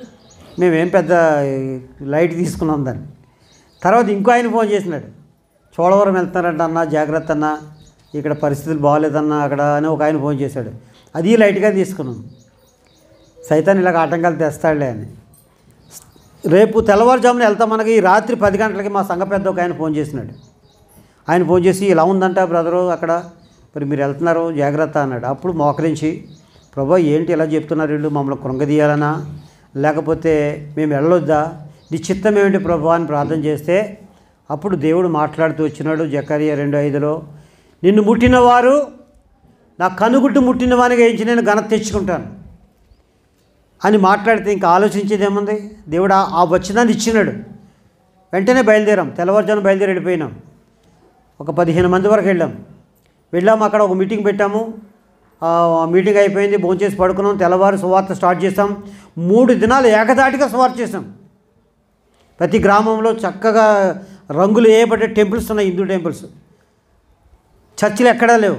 మేమేం పెద్ద లైట్ తీసుకున్నాం దాన్ని తర్వాత ఇంకో ఆయన ఫోన్ చేసినాడు చోడవరం వెళ్తున్నారంట అన్న జాగ్రత్త అన్న ఇక్కడ పరిస్థితులు బాగోలేదన్న అక్కడ అని ఒక ఆయన ఫోన్ చేశాడు అది లైట్గా తీసుకున్నాం సైతాన్ ఇలాగ ఆటంకాలు తెస్తాడులే అని రేపు తెల్లవారుజామున వెళ్తాం మనకి ఈ రాత్రి పది గంటలకి మా సంఘ పెద్ద ఒక ఆయన ఫోన్ చేసినాడు ఆయన ఫోన్ చేసి ఇలా ఉందంట బ్రదరు అక్కడ మరి మీరు వెళ్తున్నారు జాగ్రత్త అన్నాడు అప్పుడు మోకరించి ప్రభా ఏంటి ఇలా చెప్తున్నారు వీళ్ళు మమ్మల్ని కృంగదీయాలనా లేకపోతే మేము వెళ్ళొద్దా నీ చిత్తం ఏమిటి ప్రభా అని ప్రార్థన చేస్తే అప్పుడు దేవుడు మాట్లాడుతూ వచ్చినాడు జకరియా రెండు ఐదులో నిన్ను ముట్టిన వారు నా కనుగుట్టు ముట్టిన వానికి ఏంచి నేను ఘనత తెచ్చుకుంటాను అని మాట్లాడితే ఇంకా ఆలోచించేది ఏముంది దేవుడు ఆ- ఆ వచ్చినాన్ని ఇచ్చినాడు వెంటనే బయలుదేరాం తెల్లవారుజామున బయలుదేరి వెళ్ళిపోయినాం ఒక పదిహేను మంది వరకు వెళ్ళాం వెళ్ళాము అక్కడ ఒక మీటింగ్ పెట్టాము ఆ మీటింగ్ అయిపోయింది భోంచేసి పడుకున్నాం తెల్లవారు సువార్త స్టార్ట్ చేసాం మూడు దినాలు ఏకదాటిగా సువార్త చేసాం ప్రతి గ్రామంలో చక్కగా రంగులు వేయబడ్డ టెంపుల్స్ ఉన్నాయి హిందూ టెంపుల్స్ చర్చిలు ఎక్కడా లేవు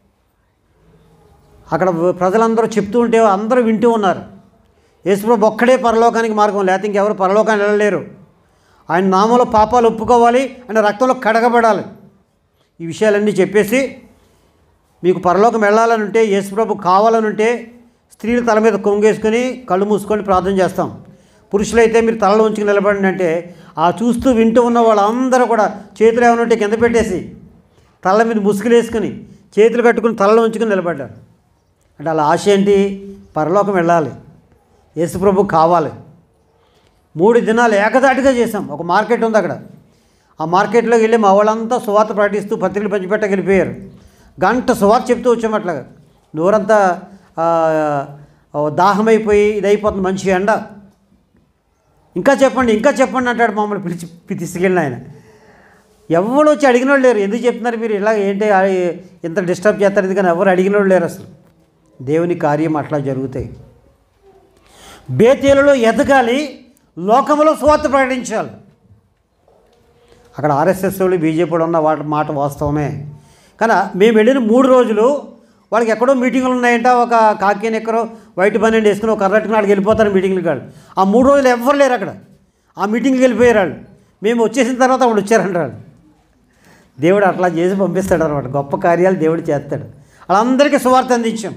అక్కడ ప్రజలందరూ చెప్తూ ఉంటే అందరూ వింటూ ఉన్నారు యేసుప్రభు ఒక్కడే పరలోకానికి మార్గం లేకపోతే ఇంకెవరు పరలోకానికి వెళ్ళలేరు ఆయన నామంలో పాపాలు ఒప్పుకోవాలి ఆయన రక్తంలో కడగబడాలి ఈ విషయాలన్నీ చెప్పేసి మీకు పరలోకం వెళ్ళాలని ఉంటే యేసుప్రభు కావాలని ఉంటే స్త్రీలు తల మీద కొంగేసుకొని కళ్ళు మూసుకొని ప్రార్థన చేస్తాం పురుషులైతే మీరు తలలో ఉంచుకుని నిలబడండి అంటే ఆ చూస్తూ వింటూ ఉన్న వాళ్ళందరూ కూడా చేతులు ఏమైనా ఉంటే కింద పెట్టేసి తల మీద ముసుగులు వేసుకుని చేతులు కట్టుకుని తలలో ఉంచుకుని నిలబడ్డారు అంటే అలా ఆశ ఏంటి పరలోకం వెళ్ళాలి యేసుప్రభు కావాలి మూడు దినాలు ఏకదాటిగా చేసాం ఒక మార్కెట్ ఉంది అక్కడ ఆ మార్కెట్లోకి వెళ్ళి మా వాళ్ళంతా సువార్త ప్రకటిస్తూ పత్రికలు పంచిపెట్టక వెళ్ళిపోయారు గంట సువార్త చెప్తూ వచ్చాం అట్లాగా నోరంతా ఆ, ఆ, దాహమైపోయి ఇదైపోతుంది మంచి ఎండ ఇంకా చెప్పండి ఇంకా చెప్పండి అంటాడు మమ్మల్ని పిలిచి పి- తీసుకెళ్ళిన ఆయన ఎవరు వచ్చి అడిగిన వాళ్ళు లేరు ఎందుకు చెప్తున్నారు మీరు ఇలా ఏంటి ఆ, ఇంత డిస్టర్బ్ చేస్తారు ఇది కానీ ఎవరు అడిగిన వాళ్ళు లేరు అసలు దేవుని కార్యం అట్లా జరుగుతాయి బేతేలలో ఎదగాలి లోకంలో స్వార్థ ప్రకటించాలి అక్కడ ఆర్ఎస్ఎస్ వాళ్ళు బీజేపీ వాళ్ళు ఉన్న వాటి మాట వాస్తవమే కానీ మేము వెళ్ళిన మూడు రోజులు వాళ్ళకి ఎక్కడో మీటింగులు ఉన్నాయంట ఒక కాకీని ఎక్కడో వైట్ పన్నెండు వేసుకుని ఒక కర్రట్టుకుని వాళ్ళకి వెళ్ళిపోతారు మీటింగ్లకి వాళ్ళు ఆ మూడు రోజులు ఎవ్వరు లేరు అక్కడ ఆ మీటింగ్కి వెళ్ళిపోయారు వాళ్ళు మేము వచ్చేసిన తర్వాత వాళ్ళు వచ్చారంట వాళ్ళు దేవుడు అట్లా చేసి పంపిస్తాడు అనమాట గొప్ప కార్యాలు దేవుడు చేస్తాడు వాళ్ళందరికీ సువార్త అందించాం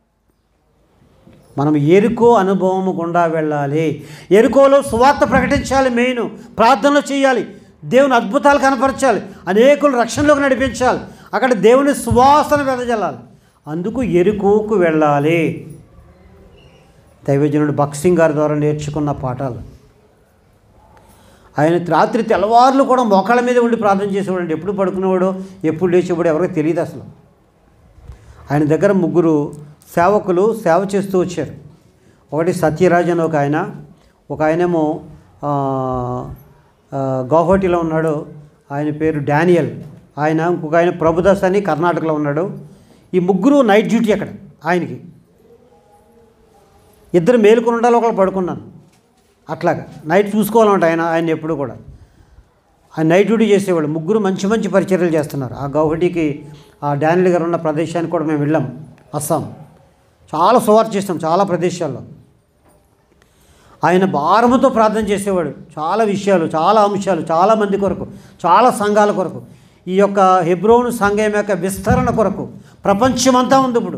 మనం ఎరుకో అనుభవం గుండా వెళ్ళాలి ఎరుకోలో సువార్త ప్రకటించాలి మెయిన్ ప్రార్థనలు చేయాలి దేవుని అద్భుతాలు కనపరచాలి అనేకులు రక్షణలోకి నడిపించాలి అక్కడ దేవుని సువాసన వెదజల్లాలి అందుకు ఎరుకోకు వెళ్ళాలి దైవజనుడు భక్సింగ్ గారి ద్వారా నేర్చుకున్న పాఠాలు ఆయన రాత్రి తెల్లవారులు కూడా మోకాళ్ళ మీద ఉండి ప్రార్థన చేసేవాడు ఎప్పుడు పడుకునేవాడో ఎప్పుడు లేచేవాడు ఎవరికి తెలియదు అసలు ఆయన దగ్గర ముగ్గురు సేవకులు సేవ చేస్తూ వచ్చారు ఒకటి సత్యరాజ్ అని ఒక ఆయన ఒక ఆయనేమో ఆ, ఆ, గౌహటిలో ఉన్నాడు ఆయన పేరు డానియల్ ఆయన ఇంకొక ఆయన ప్రభుదాస్ అని కర్ణాటకలో ఉన్నాడు ఈ ముగ్గురు నైట్ డ్యూటీ అక్కడ ఆయనకి ఇద్దరు మేలుకొని ఉండాలి ఒకళ్ళు పడుకున్నాను అట్లాగా నైట్ చూసుకోవాలంట ఆయన ఆయన ఎప్పుడు కూడా ఆయన నైట్ డ్యూటీ చేసేవాళ్ళు ముగ్గురు మంచి మంచి పరిచర్యలు చేస్తున్నారు ఆ గౌహటికి ఆ డానిల్ గారు ఉన్న ప్రదేశానికి కూడా మేము వెళ్ళాం అస్సాం చాలా సువార్త చేస్తాం చాలా ప్రదేశాల్లో ఆయన భారముతో ప్రార్థన చేసేవాడు చాలా విషయాలు చాలా అంశాలు చాలా మంది కొరకు చాలా సంఘాల కొరకు ఈ యొక్క హెబ్రోను సంఘం యొక్క విస్తరణ కొరకు ప్రపంచమంతా ఉంది ఇప్పుడు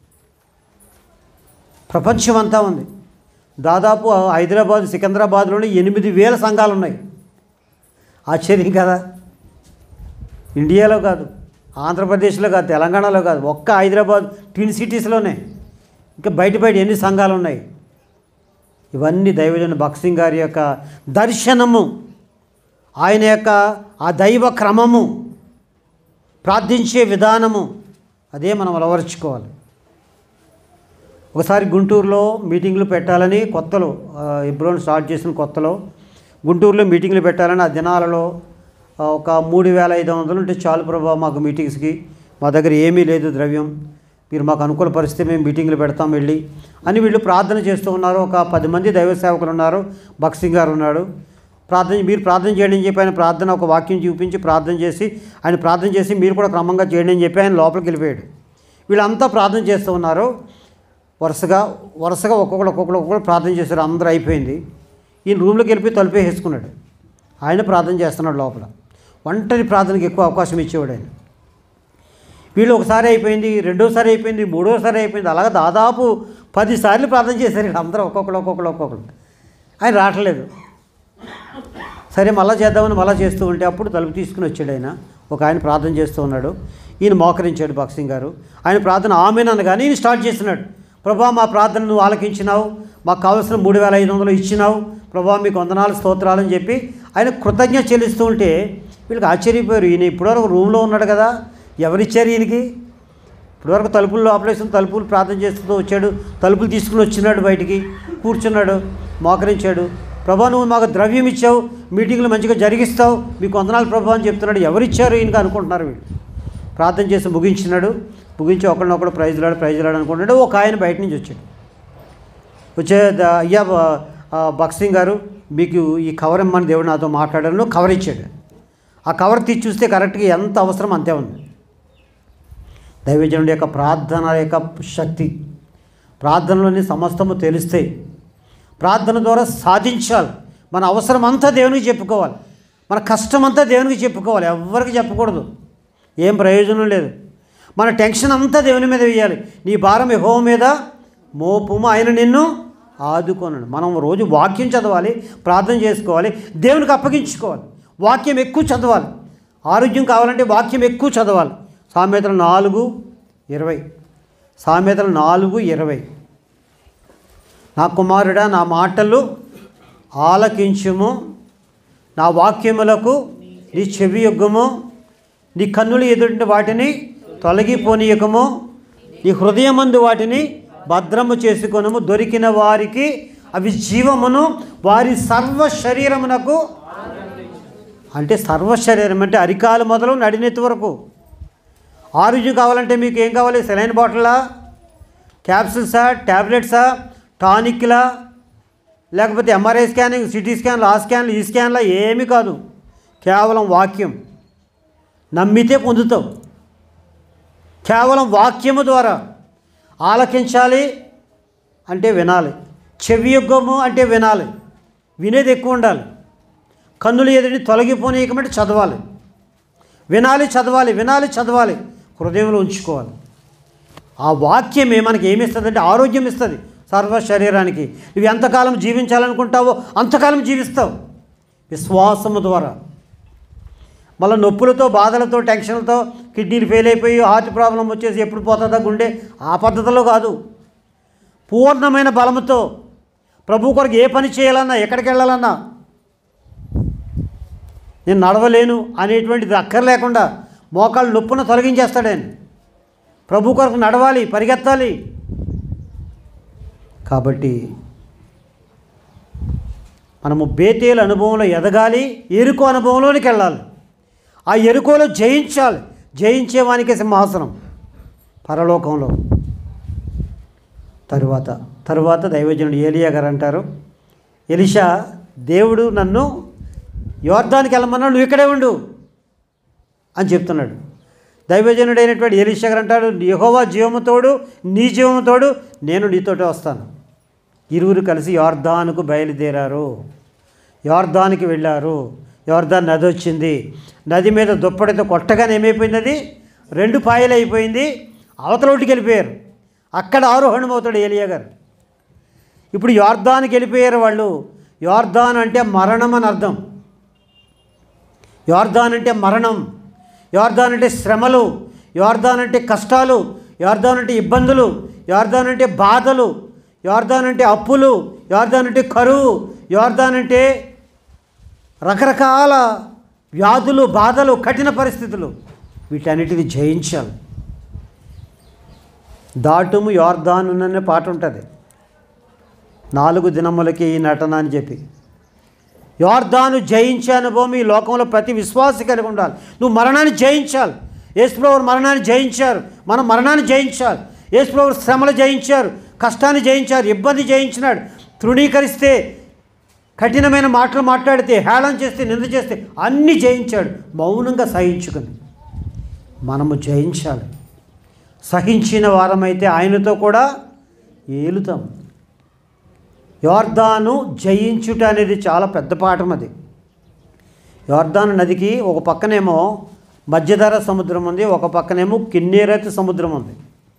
ప్రపంచమంతా ఉంది దాదాపు హైదరాబాద్ సికింద్రాబాద్లోనే ఎనిమిది వేల సంఘాలు ఉన్నాయి ఆశ్చర్యం కదా ఇండియాలో కాదు ఆంధ్రప్రదేశ్లో కాదు తెలంగాణలో కాదు ఒక్క హైదరాబాద్ ట్విన్ సిటీస్లోనే ఇంకా బయట బయట ఎన్ని సంఘాలు ఉన్నాయి ఇవన్నీ దైవజన భక్సింగ్ గారి యొక్క దర్శనము ఆయన యొక్క ఆ దైవ క్రమము ప్రార్థించే విధానము అదే మనం అలవరుచుకోవాలి ఒకసారి గుంటూరులో మీటింగ్లు పెట్టాలని కొత్తలో ఆ, ఇబ్రోన్ స్టార్ట్ చేసిన కొత్తలో గుంటూరులో మీటింగ్లు పెట్టాలని ఆ దినాలలో ఆ, ఒక మూడు వేల ఐదు వందలు ఉంటే చాలు ప్రభా మాకు మీటింగ్స్కి మా దగ్గర ఏమీ లేదు ద్రవ్యం మీరు మాకు అనుకూల పరిస్థితి మేము మీటింగ్లు పెడతాం వెళ్ళి అని వీళ్ళు ప్రార్థన చేస్తూ ఉన్నారు ఒక పది మంది దైవ సేవకులు ఉన్నారు భక్సింగ్ గారు ఉన్నాడు ప్రార్థన మీరు ప్రార్థన చేయండి అని చెప్పి ఆయన ప్రార్థన ఒక వాక్యం చూపించి ప్రార్థన చేసి ఆయన ప్రార్థన చేసి మీరు కూడా క్రమంగా చేయండి అని చెప్పి ఆయన లోపలికి వెళ్ళిపోయాడు వీళ్ళంతా ప్రార్థన చేస్తూ ఉన్నారు వరుసగా వరుసగా ఒక్కొక్కరు ఒక్కొక్కరు ఒక్కొక్కరు ప్రార్థన చేశారు అందరూ అయిపోయింది ఈయన రూమ్లోకి వెళ్ళిపోయి తలుపే వేసుకున్నాడు ఆయన ప్రార్థన చేస్తున్నాడు లోపల ఒంటరి ప్రార్థనకి ఎక్కువ అవకాశం ఇచ్చేవాడు ఆయన వీళ్ళు ఒకసారి అయిపోయింది రెండోసారి అయిపోయింది మూడోసారి అయిపోయింది అలాగే దాదాపు పదిసార్లు ప్రార్థన చేశారు ఇక్కడ అందరూ ఒక్కొక్కరు ఒక్కొక్కరు ఒక్కొక్కరు ఆయన రావట్లేదు సరే మళ్ళా చేద్దామని మళ్ళా చేస్తూ ఉంటే అప్పుడు తలుపు తీసుకుని వచ్చాడు ఆయన ఒక ఆయన ప్రార్థన చేస్తూ ఉన్నాడు ఈయన మోకరించాడు బాక్సింగ్ గారు ఆయన ప్రార్థన ఆమెనను కానీ ఈయన స్టార్ట్ చేస్తున్నాడు ప్రభా మా ప్రార్థన నువ్వు ఆలకించినావు మాకు కావాల్సిన మూడు వేల ఐదు వందలు ఇచ్చినావు ప్రభా మీకు వందనాలు స్తోత్రాలు అని చెప్పి ఆయన కృతజ్ఞత చెల్లిస్తూ ఉంటే వీళ్ళకి ఆశ్చర్యపోయారు ఈయన ఇప్పటివరకు రూమ్లో ఉన్నాడు కదా ఎవరిచ్చారు ఈయనకి ఇప్పటివరకు తలుపుల్లో ఆపరేషన్ తలుపులు ప్రార్థన చేస్తూ వచ్చాడు తలుపులు తీసుకుని వచ్చినాడు బయటికి కూర్చున్నాడు మోకరించాడు ప్రభా నువ్వు మాకు ద్రవ్యం ఇచ్చావు మీటింగ్లు మంచిగా జరిగిస్తావు మీకు వందనాలు ప్రభా అని చెప్తున్నాడు ఎవరిచ్చారు ఈయనకి అనుకుంటున్నారు వీళ్ళు ప్రార్థన చేసి ముగించినాడు ముగించి ఒకరినొకడు ప్రైజ్ రాడు ప్రైజ్ రాడు అనుకుంటున్నాడు ఒక ఆయన బయట నుంచి వచ్చాడు వచ్చే ద- అయ్యా బ- ఆ, బక్సింగ్ గారు మీకు ఈ కవర్ ఇమ్మని దేవుడు నాతో మాట్లాడాను కవర్ ఇచ్చాడు ఆ కవర్ తీసి చూస్తే కరెక్ట్గా ఎంత అవసరం అంతే ఉంది దైవజనుడి యొక్క ప్రార్థన యొక్క శక్తి ప్రార్థనలోని సమస్తము తెలుస్తాయి ప్రార్థన ద్వారా సాధించాలి మన అవసరం అంతా దేవునికి చెప్పుకోవాలి మన కష్టం అంతా దేవునికి చెప్పుకోవాలి ఎవరికి చెప్పకూడదు ఏం ప్రయోజనం లేదు మన టెన్షన్ అంతా దేవుని మీద వేయాలి నీ భారం యెహోవా మీద మోపుము ఆయన నిన్ను ఆదుకోనడు మనం రోజు వాక్యం చదవాలి ప్రార్థన చేసుకోవాలి దేవునికి అప్పగించుకోవాలి వాక్యం ఎక్కువ చదవాలి ఆరోగ్యం కావాలంటే వాక్యం ఎక్కువ చదవాలి సామెతలు నాలుగు ఇరవై సామెతలు నాలుగు ఇరవై నా కుమారుడా నా మాటలు ఆలకించుము నా వాక్యములకు నీ చెవి యొగ్గము నీ కన్నులు ఎదుటి వాటిని తొలగిపోనీయకము నీ హృదయమందు వాటిని భద్రము చేసుకొనము దొరికిన వారికి అవి జీవమును వారి సర్వ శరీరమునకు అంటే సర్వ శరీరం అంటే అరికాలు మొదలు నడినెత్తి వరకు ఆరోగ్యం కావాలంటే మీకు ఏం కావాలి సెలైన్ బాటిలా క్యాప్సిల్సా ట్యాబ్లెట్సా టానిక్లా లేకపోతే ఎంఆర్ఐ స్కానింగ్ సిటీ స్కాన్లు ఆ స్కాన్లు ఈ స్కాన్లు ఏమీ కాదు కేవలం వాక్యం నమ్మితే పొందుతావు కేవలం వాక్యము ద్వారా ఆలకించాలి అంటే వినాలి చెవి యొగ్గము అంటే వినాలి వినేది ఎక్కువ ఉండాలి కన్నులు ఎదుటి తొలగిపోనీయకమంటే చదవాలి వినాలి చదవాలి వినాలి చదవాలి హృదయంలో ఉంచుకోవాలి ఆ వాక్యమే మనకి ఏమి ఇస్తుందంటే ఆరోగ్యం ఇస్తుంది సర్వ శరీరానికి నువ్వు ఎంతకాలం జీవించాలనుకుంటావో అంతకాలం జీవిస్తావు విశ్వాసము ద్వారా మళ్ళీ నొప్పులతో బాధలతో టెన్షన్లతో కిడ్నీలు ఫెయిల్ అయిపోయి హార్ట్ ప్రాబ్లం వచ్చేసి ఎప్పుడు పోతుందా గుండె ఆ పద్ధతిలో కాదు పూర్ణమైన బలముతో ప్రభు కొరకు ఏ పని చేయాలన్నా ఎక్కడికి వెళ్ళాలన్నా నేను నడవలేను అనేటువంటిది అక్కర్లేకుండా మోకాళ్ళు నొప్పును తొలగించేస్తాడు ఆయన ప్రభు కొరకు నడవాలి పరిగెత్తాలి కాబట్టి మనము బేతేలు అనుభవంలో ఎదగాలి ఎరుకు అనుభవంలోనికి వెళ్ళాలి ఆ ఎరుకోలో జయించాలి జయించేవానికే సింహాసనం పరలోకంలో తరువాత తరువాత దైవజనుడు ఏలియా గారు అంటారు ఎలిషా దేవుడు నన్ను యోర్ధానికి వెళ్ళమన్నాడు నువ్వు ఇక్కడే ఉండు అని చెప్తున్నాడు దైవజనుడు అయినటువంటి ఎలిషా గారు అంటాడు యహోవా జీవముతోడు నీ జీవముతోడు నేను నీతోటే వస్తాను ఇరువురు కలిసి యోర్ధానుకు బయలుదేరారు యోర్ధానికి వెళ్ళారు యోర్ధాన్ నది వచ్చింది నది మీద దుప్పటితో కొట్టగానే ఏమైపోయింది అది రెండు పాయలు అయిపోయింది అవతలోటికి వెళ్ళిపోయారు అక్కడ ఆరోహణం అవుతాడు ఏలియా గారు ఇప్పుడు యోర్ధానికి వెళ్ళిపోయారు వాళ్ళు యోర్ధాన్ అంటే మరణం అని అర్థం యోర్ధాన్ అంటే మరణం యోర్ధాన్ అంటే శ్రమలు యోర్ధాన్ అంటే కష్టాలు యోర్ధాన్ అంటే ఇబ్బందులు యోర్ధాన్ అంటే బాధలు యోర్ధాన్ అంటే అప్పులు యోర్ధాన్ అంటే కరువు యోర్ధాన్ అంటే రకరకాల వ్యాధులు బాధలు కఠిన పరిస్థితులు వీటన్నిటిని జయించాలి దాటుము యోర్ధాను అనే పాట ఉంటుంది నాలుగు దినములకి ఈ నటన అని చెప్పి యోర్ధాను జయించే అనుభవం ఈ లోకంలో ప్రతి విశ్వాసి కలిగి ఉండాలి నువ్వు మరణాన్ని జయించాలి యేసుప్రభు మరణాన్ని జయించారు మనం మరణాన్ని జయించాలి యేసుప్రభు శ్రమలు జయించారు కష్టాన్ని జయించారు ఇబ్బంది జయించినాడు తృణీకరిస్తే కఠినమైన మాటలు మాట్లాడితే హేళన చేస్తే నింద చేస్తే అన్నీ జయించాడు మౌనంగా సహించుకుని మనము జయించాలి సహించిన వారమైతే ఆయనతో కూడా ఏలుతాం యోర్ధాను జయించుట అనేది చాలా పెద్ద పాఠం అది యోర్దాను నదికి ఒక పక్కనేమో మధ్యధర సముద్రం ఉంది ఒక పక్కనేమో కిన్నెరత్ సముద్రం ఉంది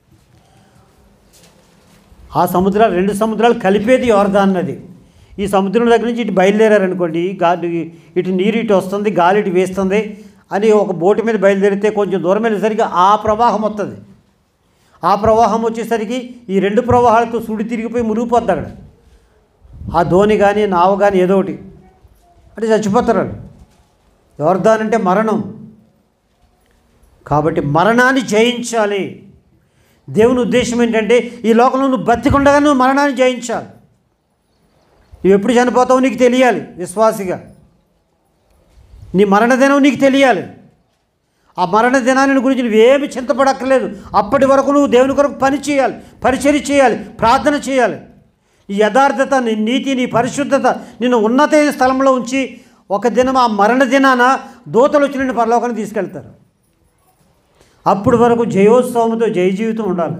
ఆ సముద్రాలు రెండు సముద్రాలు కలిపేది యోర్దాన్ నది ఈ సముద్రం దగ్గర నుంచి ఇటు బయలుదేరారనుకోండి గాలి ఇటు నీరు ఇటు వస్తుంది గాలి ఇటు వేస్తుంది అని ఒక బోటు మీద బయలుదేరితే కొంచెం దూరం వెళ్ళేసరికి ఆ ప్రవాహం వస్తుంది ఆ ప్రవాహం వచ్చేసరికి ఈ రెండు ప్రవాహాలతో సుడి తిరిగిపోయి మునిగిపోద్ది అక్కడ ఆ ధోని కానీ నావ కానీ ఏదో ఒకటి అంటే చచ్చిపోతారు వాళ్ళు యోర్దాన్ అంటే మరణం కాబట్టి మరణాన్ని జయించాలి దేవుని ఉద్దేశం ఏంటంటే ఈ లోకంలో నువ్వు బతికుండగా నువ్వు మరణాన్ని జయించాలి నువ్వు ఎప్పుడు చనిపోతావో నీకు తెలియాలి విశ్వాసిగా నీ మరణ దినం నీకు తెలియాలి ఆ మరణ దినాన్ని గురించి నువ్వేమి చింతపడక్కర్లేదు అప్పటి వరకు నువ్వు దేవుని కొరకు పని చేయాలి పరిచర్య చేయాలి ప్రార్థన చేయాలి నీ యథార్థత నీ నీతి నీ పరిశుద్ధత నిన్ను ఉన్నతమైన స్థలంలో ఉంచి ఒక దినం ఆ మరణ దినాన దూతలు వచ్చి నిన్ను పరలోకానికి తీసుకెళ్తారు అప్పుడు వరకు జయోత్సవంతో జయ జీవితం ఉండాలి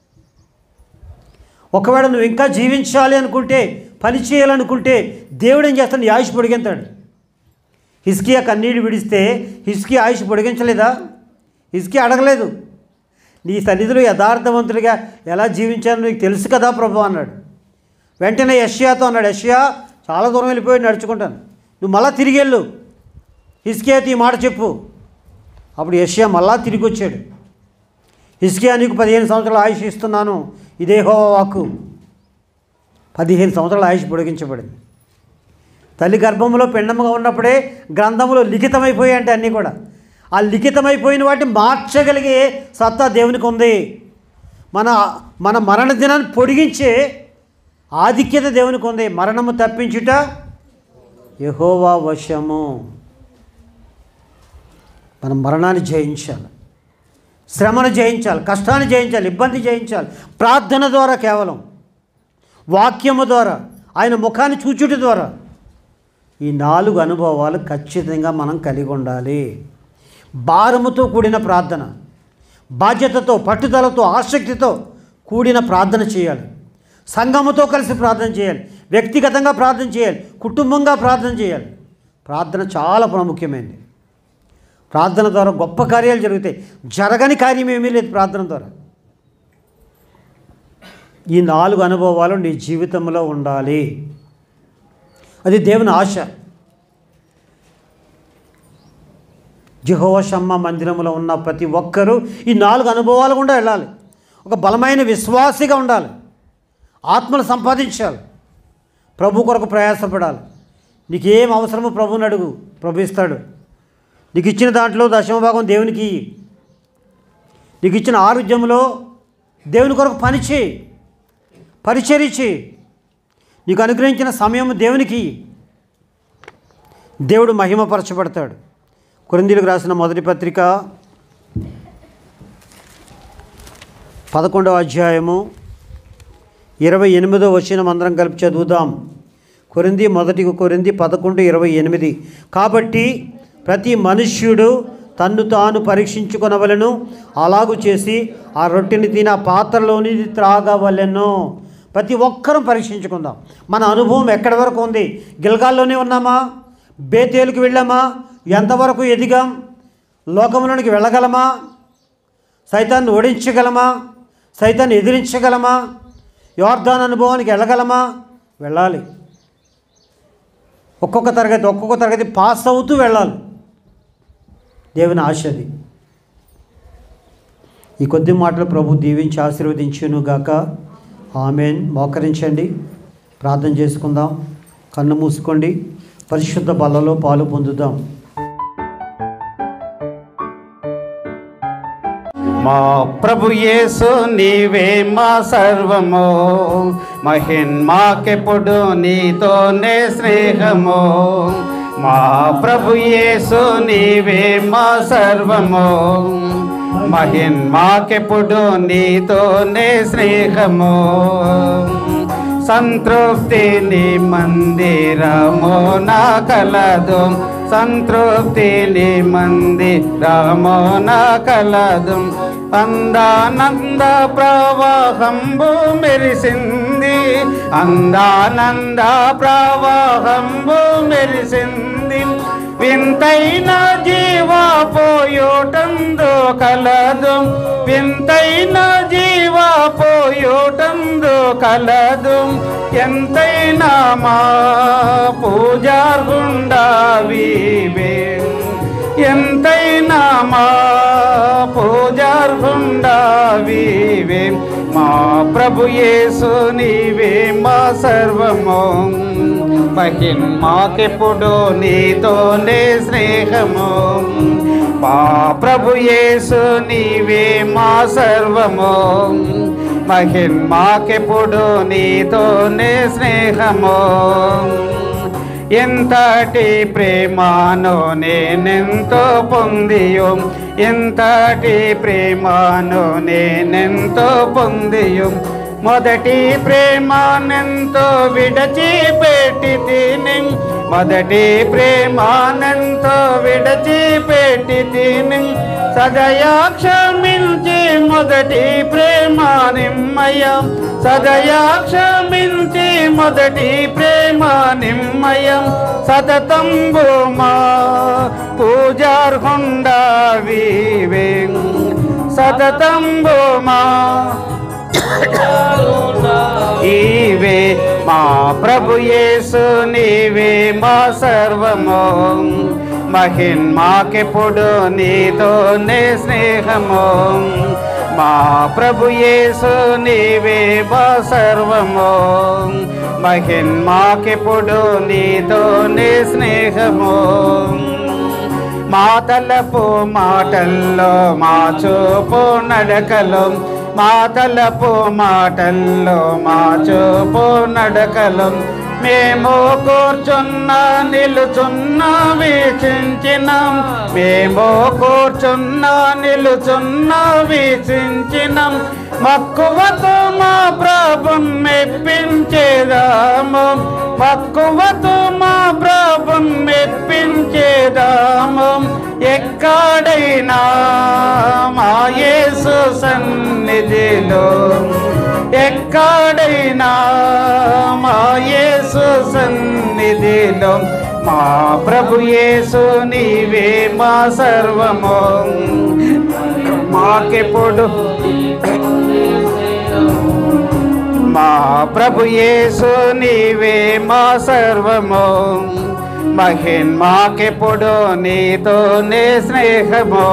ఒకవేళ నువ్వు ఇంకా జీవించాలి అనుకుంటే పని చేయాలనుకుంటే దేవుడు ఏం చేస్తాడు నీ ఆయుష్ పొడిగెంతాడు హిస్కియా కన్నీడు విడిస్తే హిస్కియా ఆయుష్ పొడిగించలేదా హిస్కియా అడగలేదు నీ సన్నిధిలో యథార్థవంతుడిగా ఎలా జీవించాలో నీకు తెలుసు కదా ప్రభు అన్నాడు వెంటనే యష్యాతో అన్నాడు యష్యా చాలా దూరం వెళ్ళిపోయి నడుచుకుంటాను నువ్వు మళ్ళా తిరిగి వెళ్ళు హిస్కియాతో ఈ మాట చెప్పు అప్పుడు యష్యా మళ్ళా తిరిగి వచ్చాడు హిస్కియా నీకు పదిహేను సంవత్సరాలు ఆయుష్ ఇస్తున్నాను ఇదే హో వాక్కు పదిహేను సంవత్సరాల ఆయుష్ పొడిగించబడింది తల్లి గర్భంలో పిండముగా ఉన్నప్పుడే గ్రంథంలో లిఖితమైపోయాయి అంటే అన్నీ కూడా ఆ లిఖితమైపోయిన వాటిని మార్చగలిగే సత్తా దేవునికి ఉంది మన మన మరణ దినాన్ని పొడిగించే ఆధిక్యత దేవునికి ఉంది మరణము తప్పించుట యహోవా వశము మనం మరణాన్ని జయించాలి శ్రమను జయించాలి కష్టాన్ని జయించాలి ఇబ్బంది జయించాలి ప్రార్థన ద్వారా కేవలం వాక్యము ద్వారా ఆయన ముఖాన్ని చూచుట ద్వారా ఈ నాలుగు అనుభవాలు ఖచ్చితంగా మనం కలిగి ఉండాలి భారముతో కూడిన ప్రార్థన బాధ్యతతో పట్టుదలతో ఆసక్తితో కూడిన ప్రార్థన చేయాలి సంఘముతో కలిసి ప్రార్థన చేయాలి వ్యక్తిగతంగా ప్రార్థన చేయాలి కుటుంబంగా ప్రార్థన చేయాలి ప్రార్థన చాలా ప్రాముఖ్యమైనది ప్రార్థన ద్వారా గొప్ప కార్యాలు జరుగుతాయి జరగని కార్యం ఏమీ లేదు ప్రార్థన ద్వారా ఈ నాలుగు అనుభవాలు నీ జీవితంలో ఉండాలి అది దేవుని ఆశ జిహోషమ్మ మందిరంలో ఉన్న ప్రతి ఒక్కరూ ఈ నాలుగు అనుభవాలు కూడా వెళ్ళాలి ఒక బలమైన విశ్వాసిగా ఉండాలి ఆత్మలు సంపాదించాలి ప్రభు కొరకు ప్రయాసపడాలి నీకు ఏం అవసరమో ప్రభుని అడుగు ప్రభు ఇస్తాడు నీకు ఇచ్చిన దాంట్లో దశమ భాగం దేవునికి ఇయ్యి. నీకు ఇచ్చిన ఆరోగ్యంలో దేవుని కొరకు పని చేయి పరిచర్య చేయి నీకు అనుగ్రహించిన సమయం దేవునికి ఇయ్యి. దేవుడు మహిమపరచబడతాడు కొరిందీలకు రాసిన మొదటి పత్రిక పదకొండవ అధ్యాయము ఇరవై ఎనిమిదో వచ్చిన అందరం కలిపి చదువుదాం కొరింది మొదటి కొరింది పదకొండు ఇరవై ఎనిమిది కాబట్టి ప్రతి మనుష్యుడు తన్ను తాను పరీక్షించుకొనవలను అలాగు చేసి ఆ రొట్టెని తిని ఆ పాత్రలోని త్రాగవలెను ప్రతి ఒక్కరూ పరీక్షించుకుందాం మన అనుభవం ఎక్కడి వరకు ఉంది గిల్గాల్లోనే ఉన్నామా బేతేలుకు వెళ్ళామా ఎంతవరకు ఎదిగాం లోకంలోనికి వెళ్ళగలమా సైతాన్ని ఓడించగలమా సైతాన్ని ఎదిరించగలమా యోర్ధాన్ అనుభవానికి వెళ్ళగలమా వెళ్ళాలి ఒక్కొక్క తరగతి ఒక్కొక్క తరగతి పాస్ అవుతూ వెళ్ళాలి దేవుని ఆశ అది ఈ కొద్ది మాటలు ప్రభు దీవించి ఆశీర్వదించును గాక ఆమెన్ మోకరించండి ప్రార్థన చేసుకుందాం కన్ను మూసుకోండి పరిశుద్ధ బలలో పాలు పొందుదాం మా ప్రభు యేసు నీవే మా సర్వము మహిన్మాకెప్పుడు నీతోనే స్నేహము మా ప్రభు యేసు నీవే మా సర్వము మహిన్మాకెప్పుడు నీతోనే స్నేహము సంతృప్తిని మందిరము నా కలదు సంతృప్తిని మందిరము నా కలదు అందానంద ప్రవాహంబు మెరిసింది అందానంద ప్రవాహంబు మెరిసింది వింతైన జీవ పోయోటందు కలదు వింతైన జీవ పోయోటందు కలదు ఎంతైనా మా పూజార్గుండావివే ఎంతైనా మా పూజార్గుండావివే మా ప్రభు యేసు నీవే మా సర్వము మహిన్మాకెప్పుడు నీతోనే స్నేహము మా ప్రభు యేసు నీవే మా సర్వము మహిన్మాకెప్పుడు నీతోనే స్నేహము ఎంతటి ప్రేమాను నేనెంతో పొందియు ఎంతటి ప్రేమాను నేనెంతో పొందియు మొదటి ప్రేమానెంతో విడచిపెట్టి తిని మొదటి ప్రేమానెంతో విడచిపెట్టి తిని సదయా క్షమించి మొదటి ప్రేమ నిమ్మయ సదయా క్షమించి మొదటి ప్రేమ నిమ్మయం సతతంబు మా పూజార్హుండా వివే సతతంబు మా ఈవే మా ప్రభు యేసు నీవే మా సర్వము మహిన్మాకెప్పుడు నీతోనే స్నేహము మా ప్రభు యేసు నీవే మా సర్వము మహిన్మాకెప్పుడు నీతోనే స్నేహము మా తలపు మాటల్లో మా చూపు నడకలు మా తలపు మాటల్లో మా చూపు నడకలు మేము కూర్చున్న నిలుచున్న వీక్షించినాం మేము కూర్చున్న నిలుచున్న వీక్షించినాం మక్కువతో మా ప్రభుం మెప్పించేదాము మక్కువతో మా ప్రభుం మెప్పించేదాము ఎక్కడైనా మా యేసు సన్నిధిలో ఎక్కడైనా మా యేసు సన్నిధిలో మా ప్రభు యేసు నీవే మా సర్వము మాకెప్పుడు మా ప్రభు యేసు నీవే మా సర్వము మహిన్మాకెప్పుడు నీతోనే స్నేహము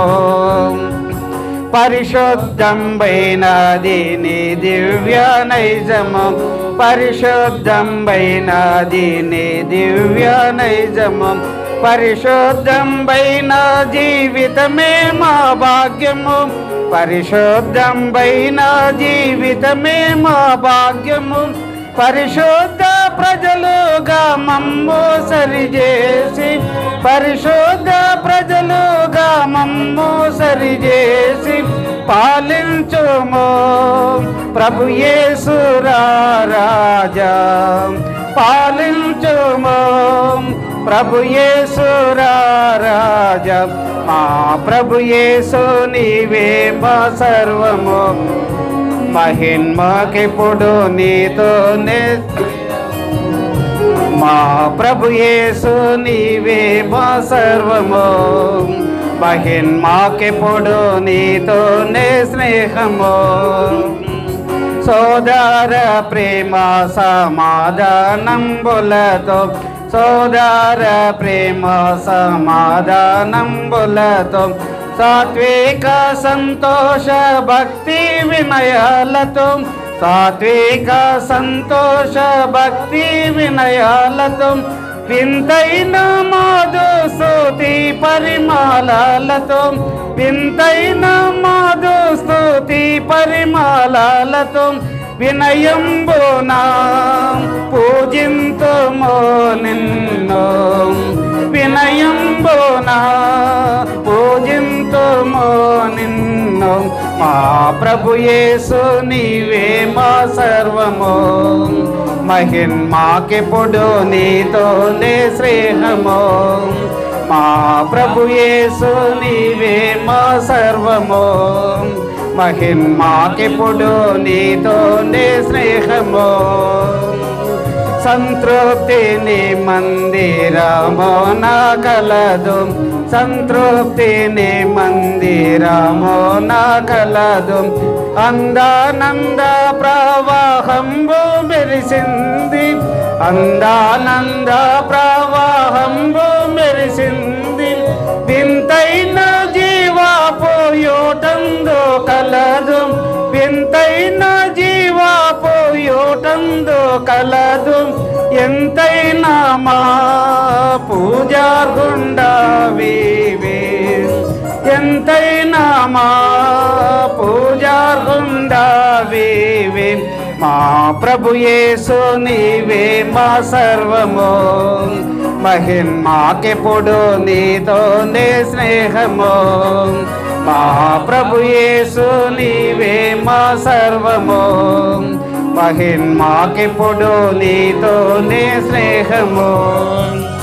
పరిశుద్ధంబైనది నీ దివ్య నైజము పరిశుద్ధంబైనది నీ దివ్య నైజము పరిశుద్ధంబైన జీవితమే మా భాగ్యము పరిశుద్ధంబైన జీవితమే మా భాగ్యము పరిశుద్ధ ప్రజలుగా మమ్ము సరిచేసి పరిశుద్ధ ప్రజలుగా మమ్ము సరిచేసి పాలించుము ప్రభు యేసు రాజా పాలించుము ప్రభు యేసు రాజా మా ప్రభు యేసు నీవే మా సర్వము మహిన్మాకెప్పుడు నీతోనే మా ప్రభు యేసు నీవే మా సర్వము మహిన్మాకెప్పుడు నీతోనే స్నేహము సోదర ప్రేమ సమాధానంబులతో సోదర ప్రేమ సమాధానంబులతో సాత్విక సంతోష భక్తి వినయాలతో సాత్విక సంతోష భక్తి వినయాలతో వింతైన మాధు స్తుతి పరిమాలతో వింతైన మాధు స్తుతి పరిమాలతో వినయంబునా పూజింతుమో నిన్ను వినయంబునా పూజింతుమో నిన్ను మా ప్రభు యేసు నీవే మా సర్వము మహిన్మాకెప్పుడు నీతోనే స్నేహము మా ప్రభు యేసు నీవే మా సర్వము మహిన్మాకెప్పుడు నీతోనే స్నేహము సంతృప్తిని మందిరమో నా కలదు సంతృప్తిని మందిరమో నా కలదు అందానంద ప్రవాహంబు మెరిసింది అందానంద ప్రవాహంబు మెరిసింది వింతైన జీవాపోయోటందు కలదు వింతైన జీవాపోయోటందు కలదు ఎంతైనా మా పూజార్గుండవివే ఎంతైనా మా పూజార్గుండవివే మా ప్రభు యేసు నీవే మా సర్వము మహిన్మాకెప్పుడు నీతోనే స్నేహము మా ప్రభు యేసు నీవే మా సర్వము మహిన్మాకెప్పుడు నీతోనే స్నేహము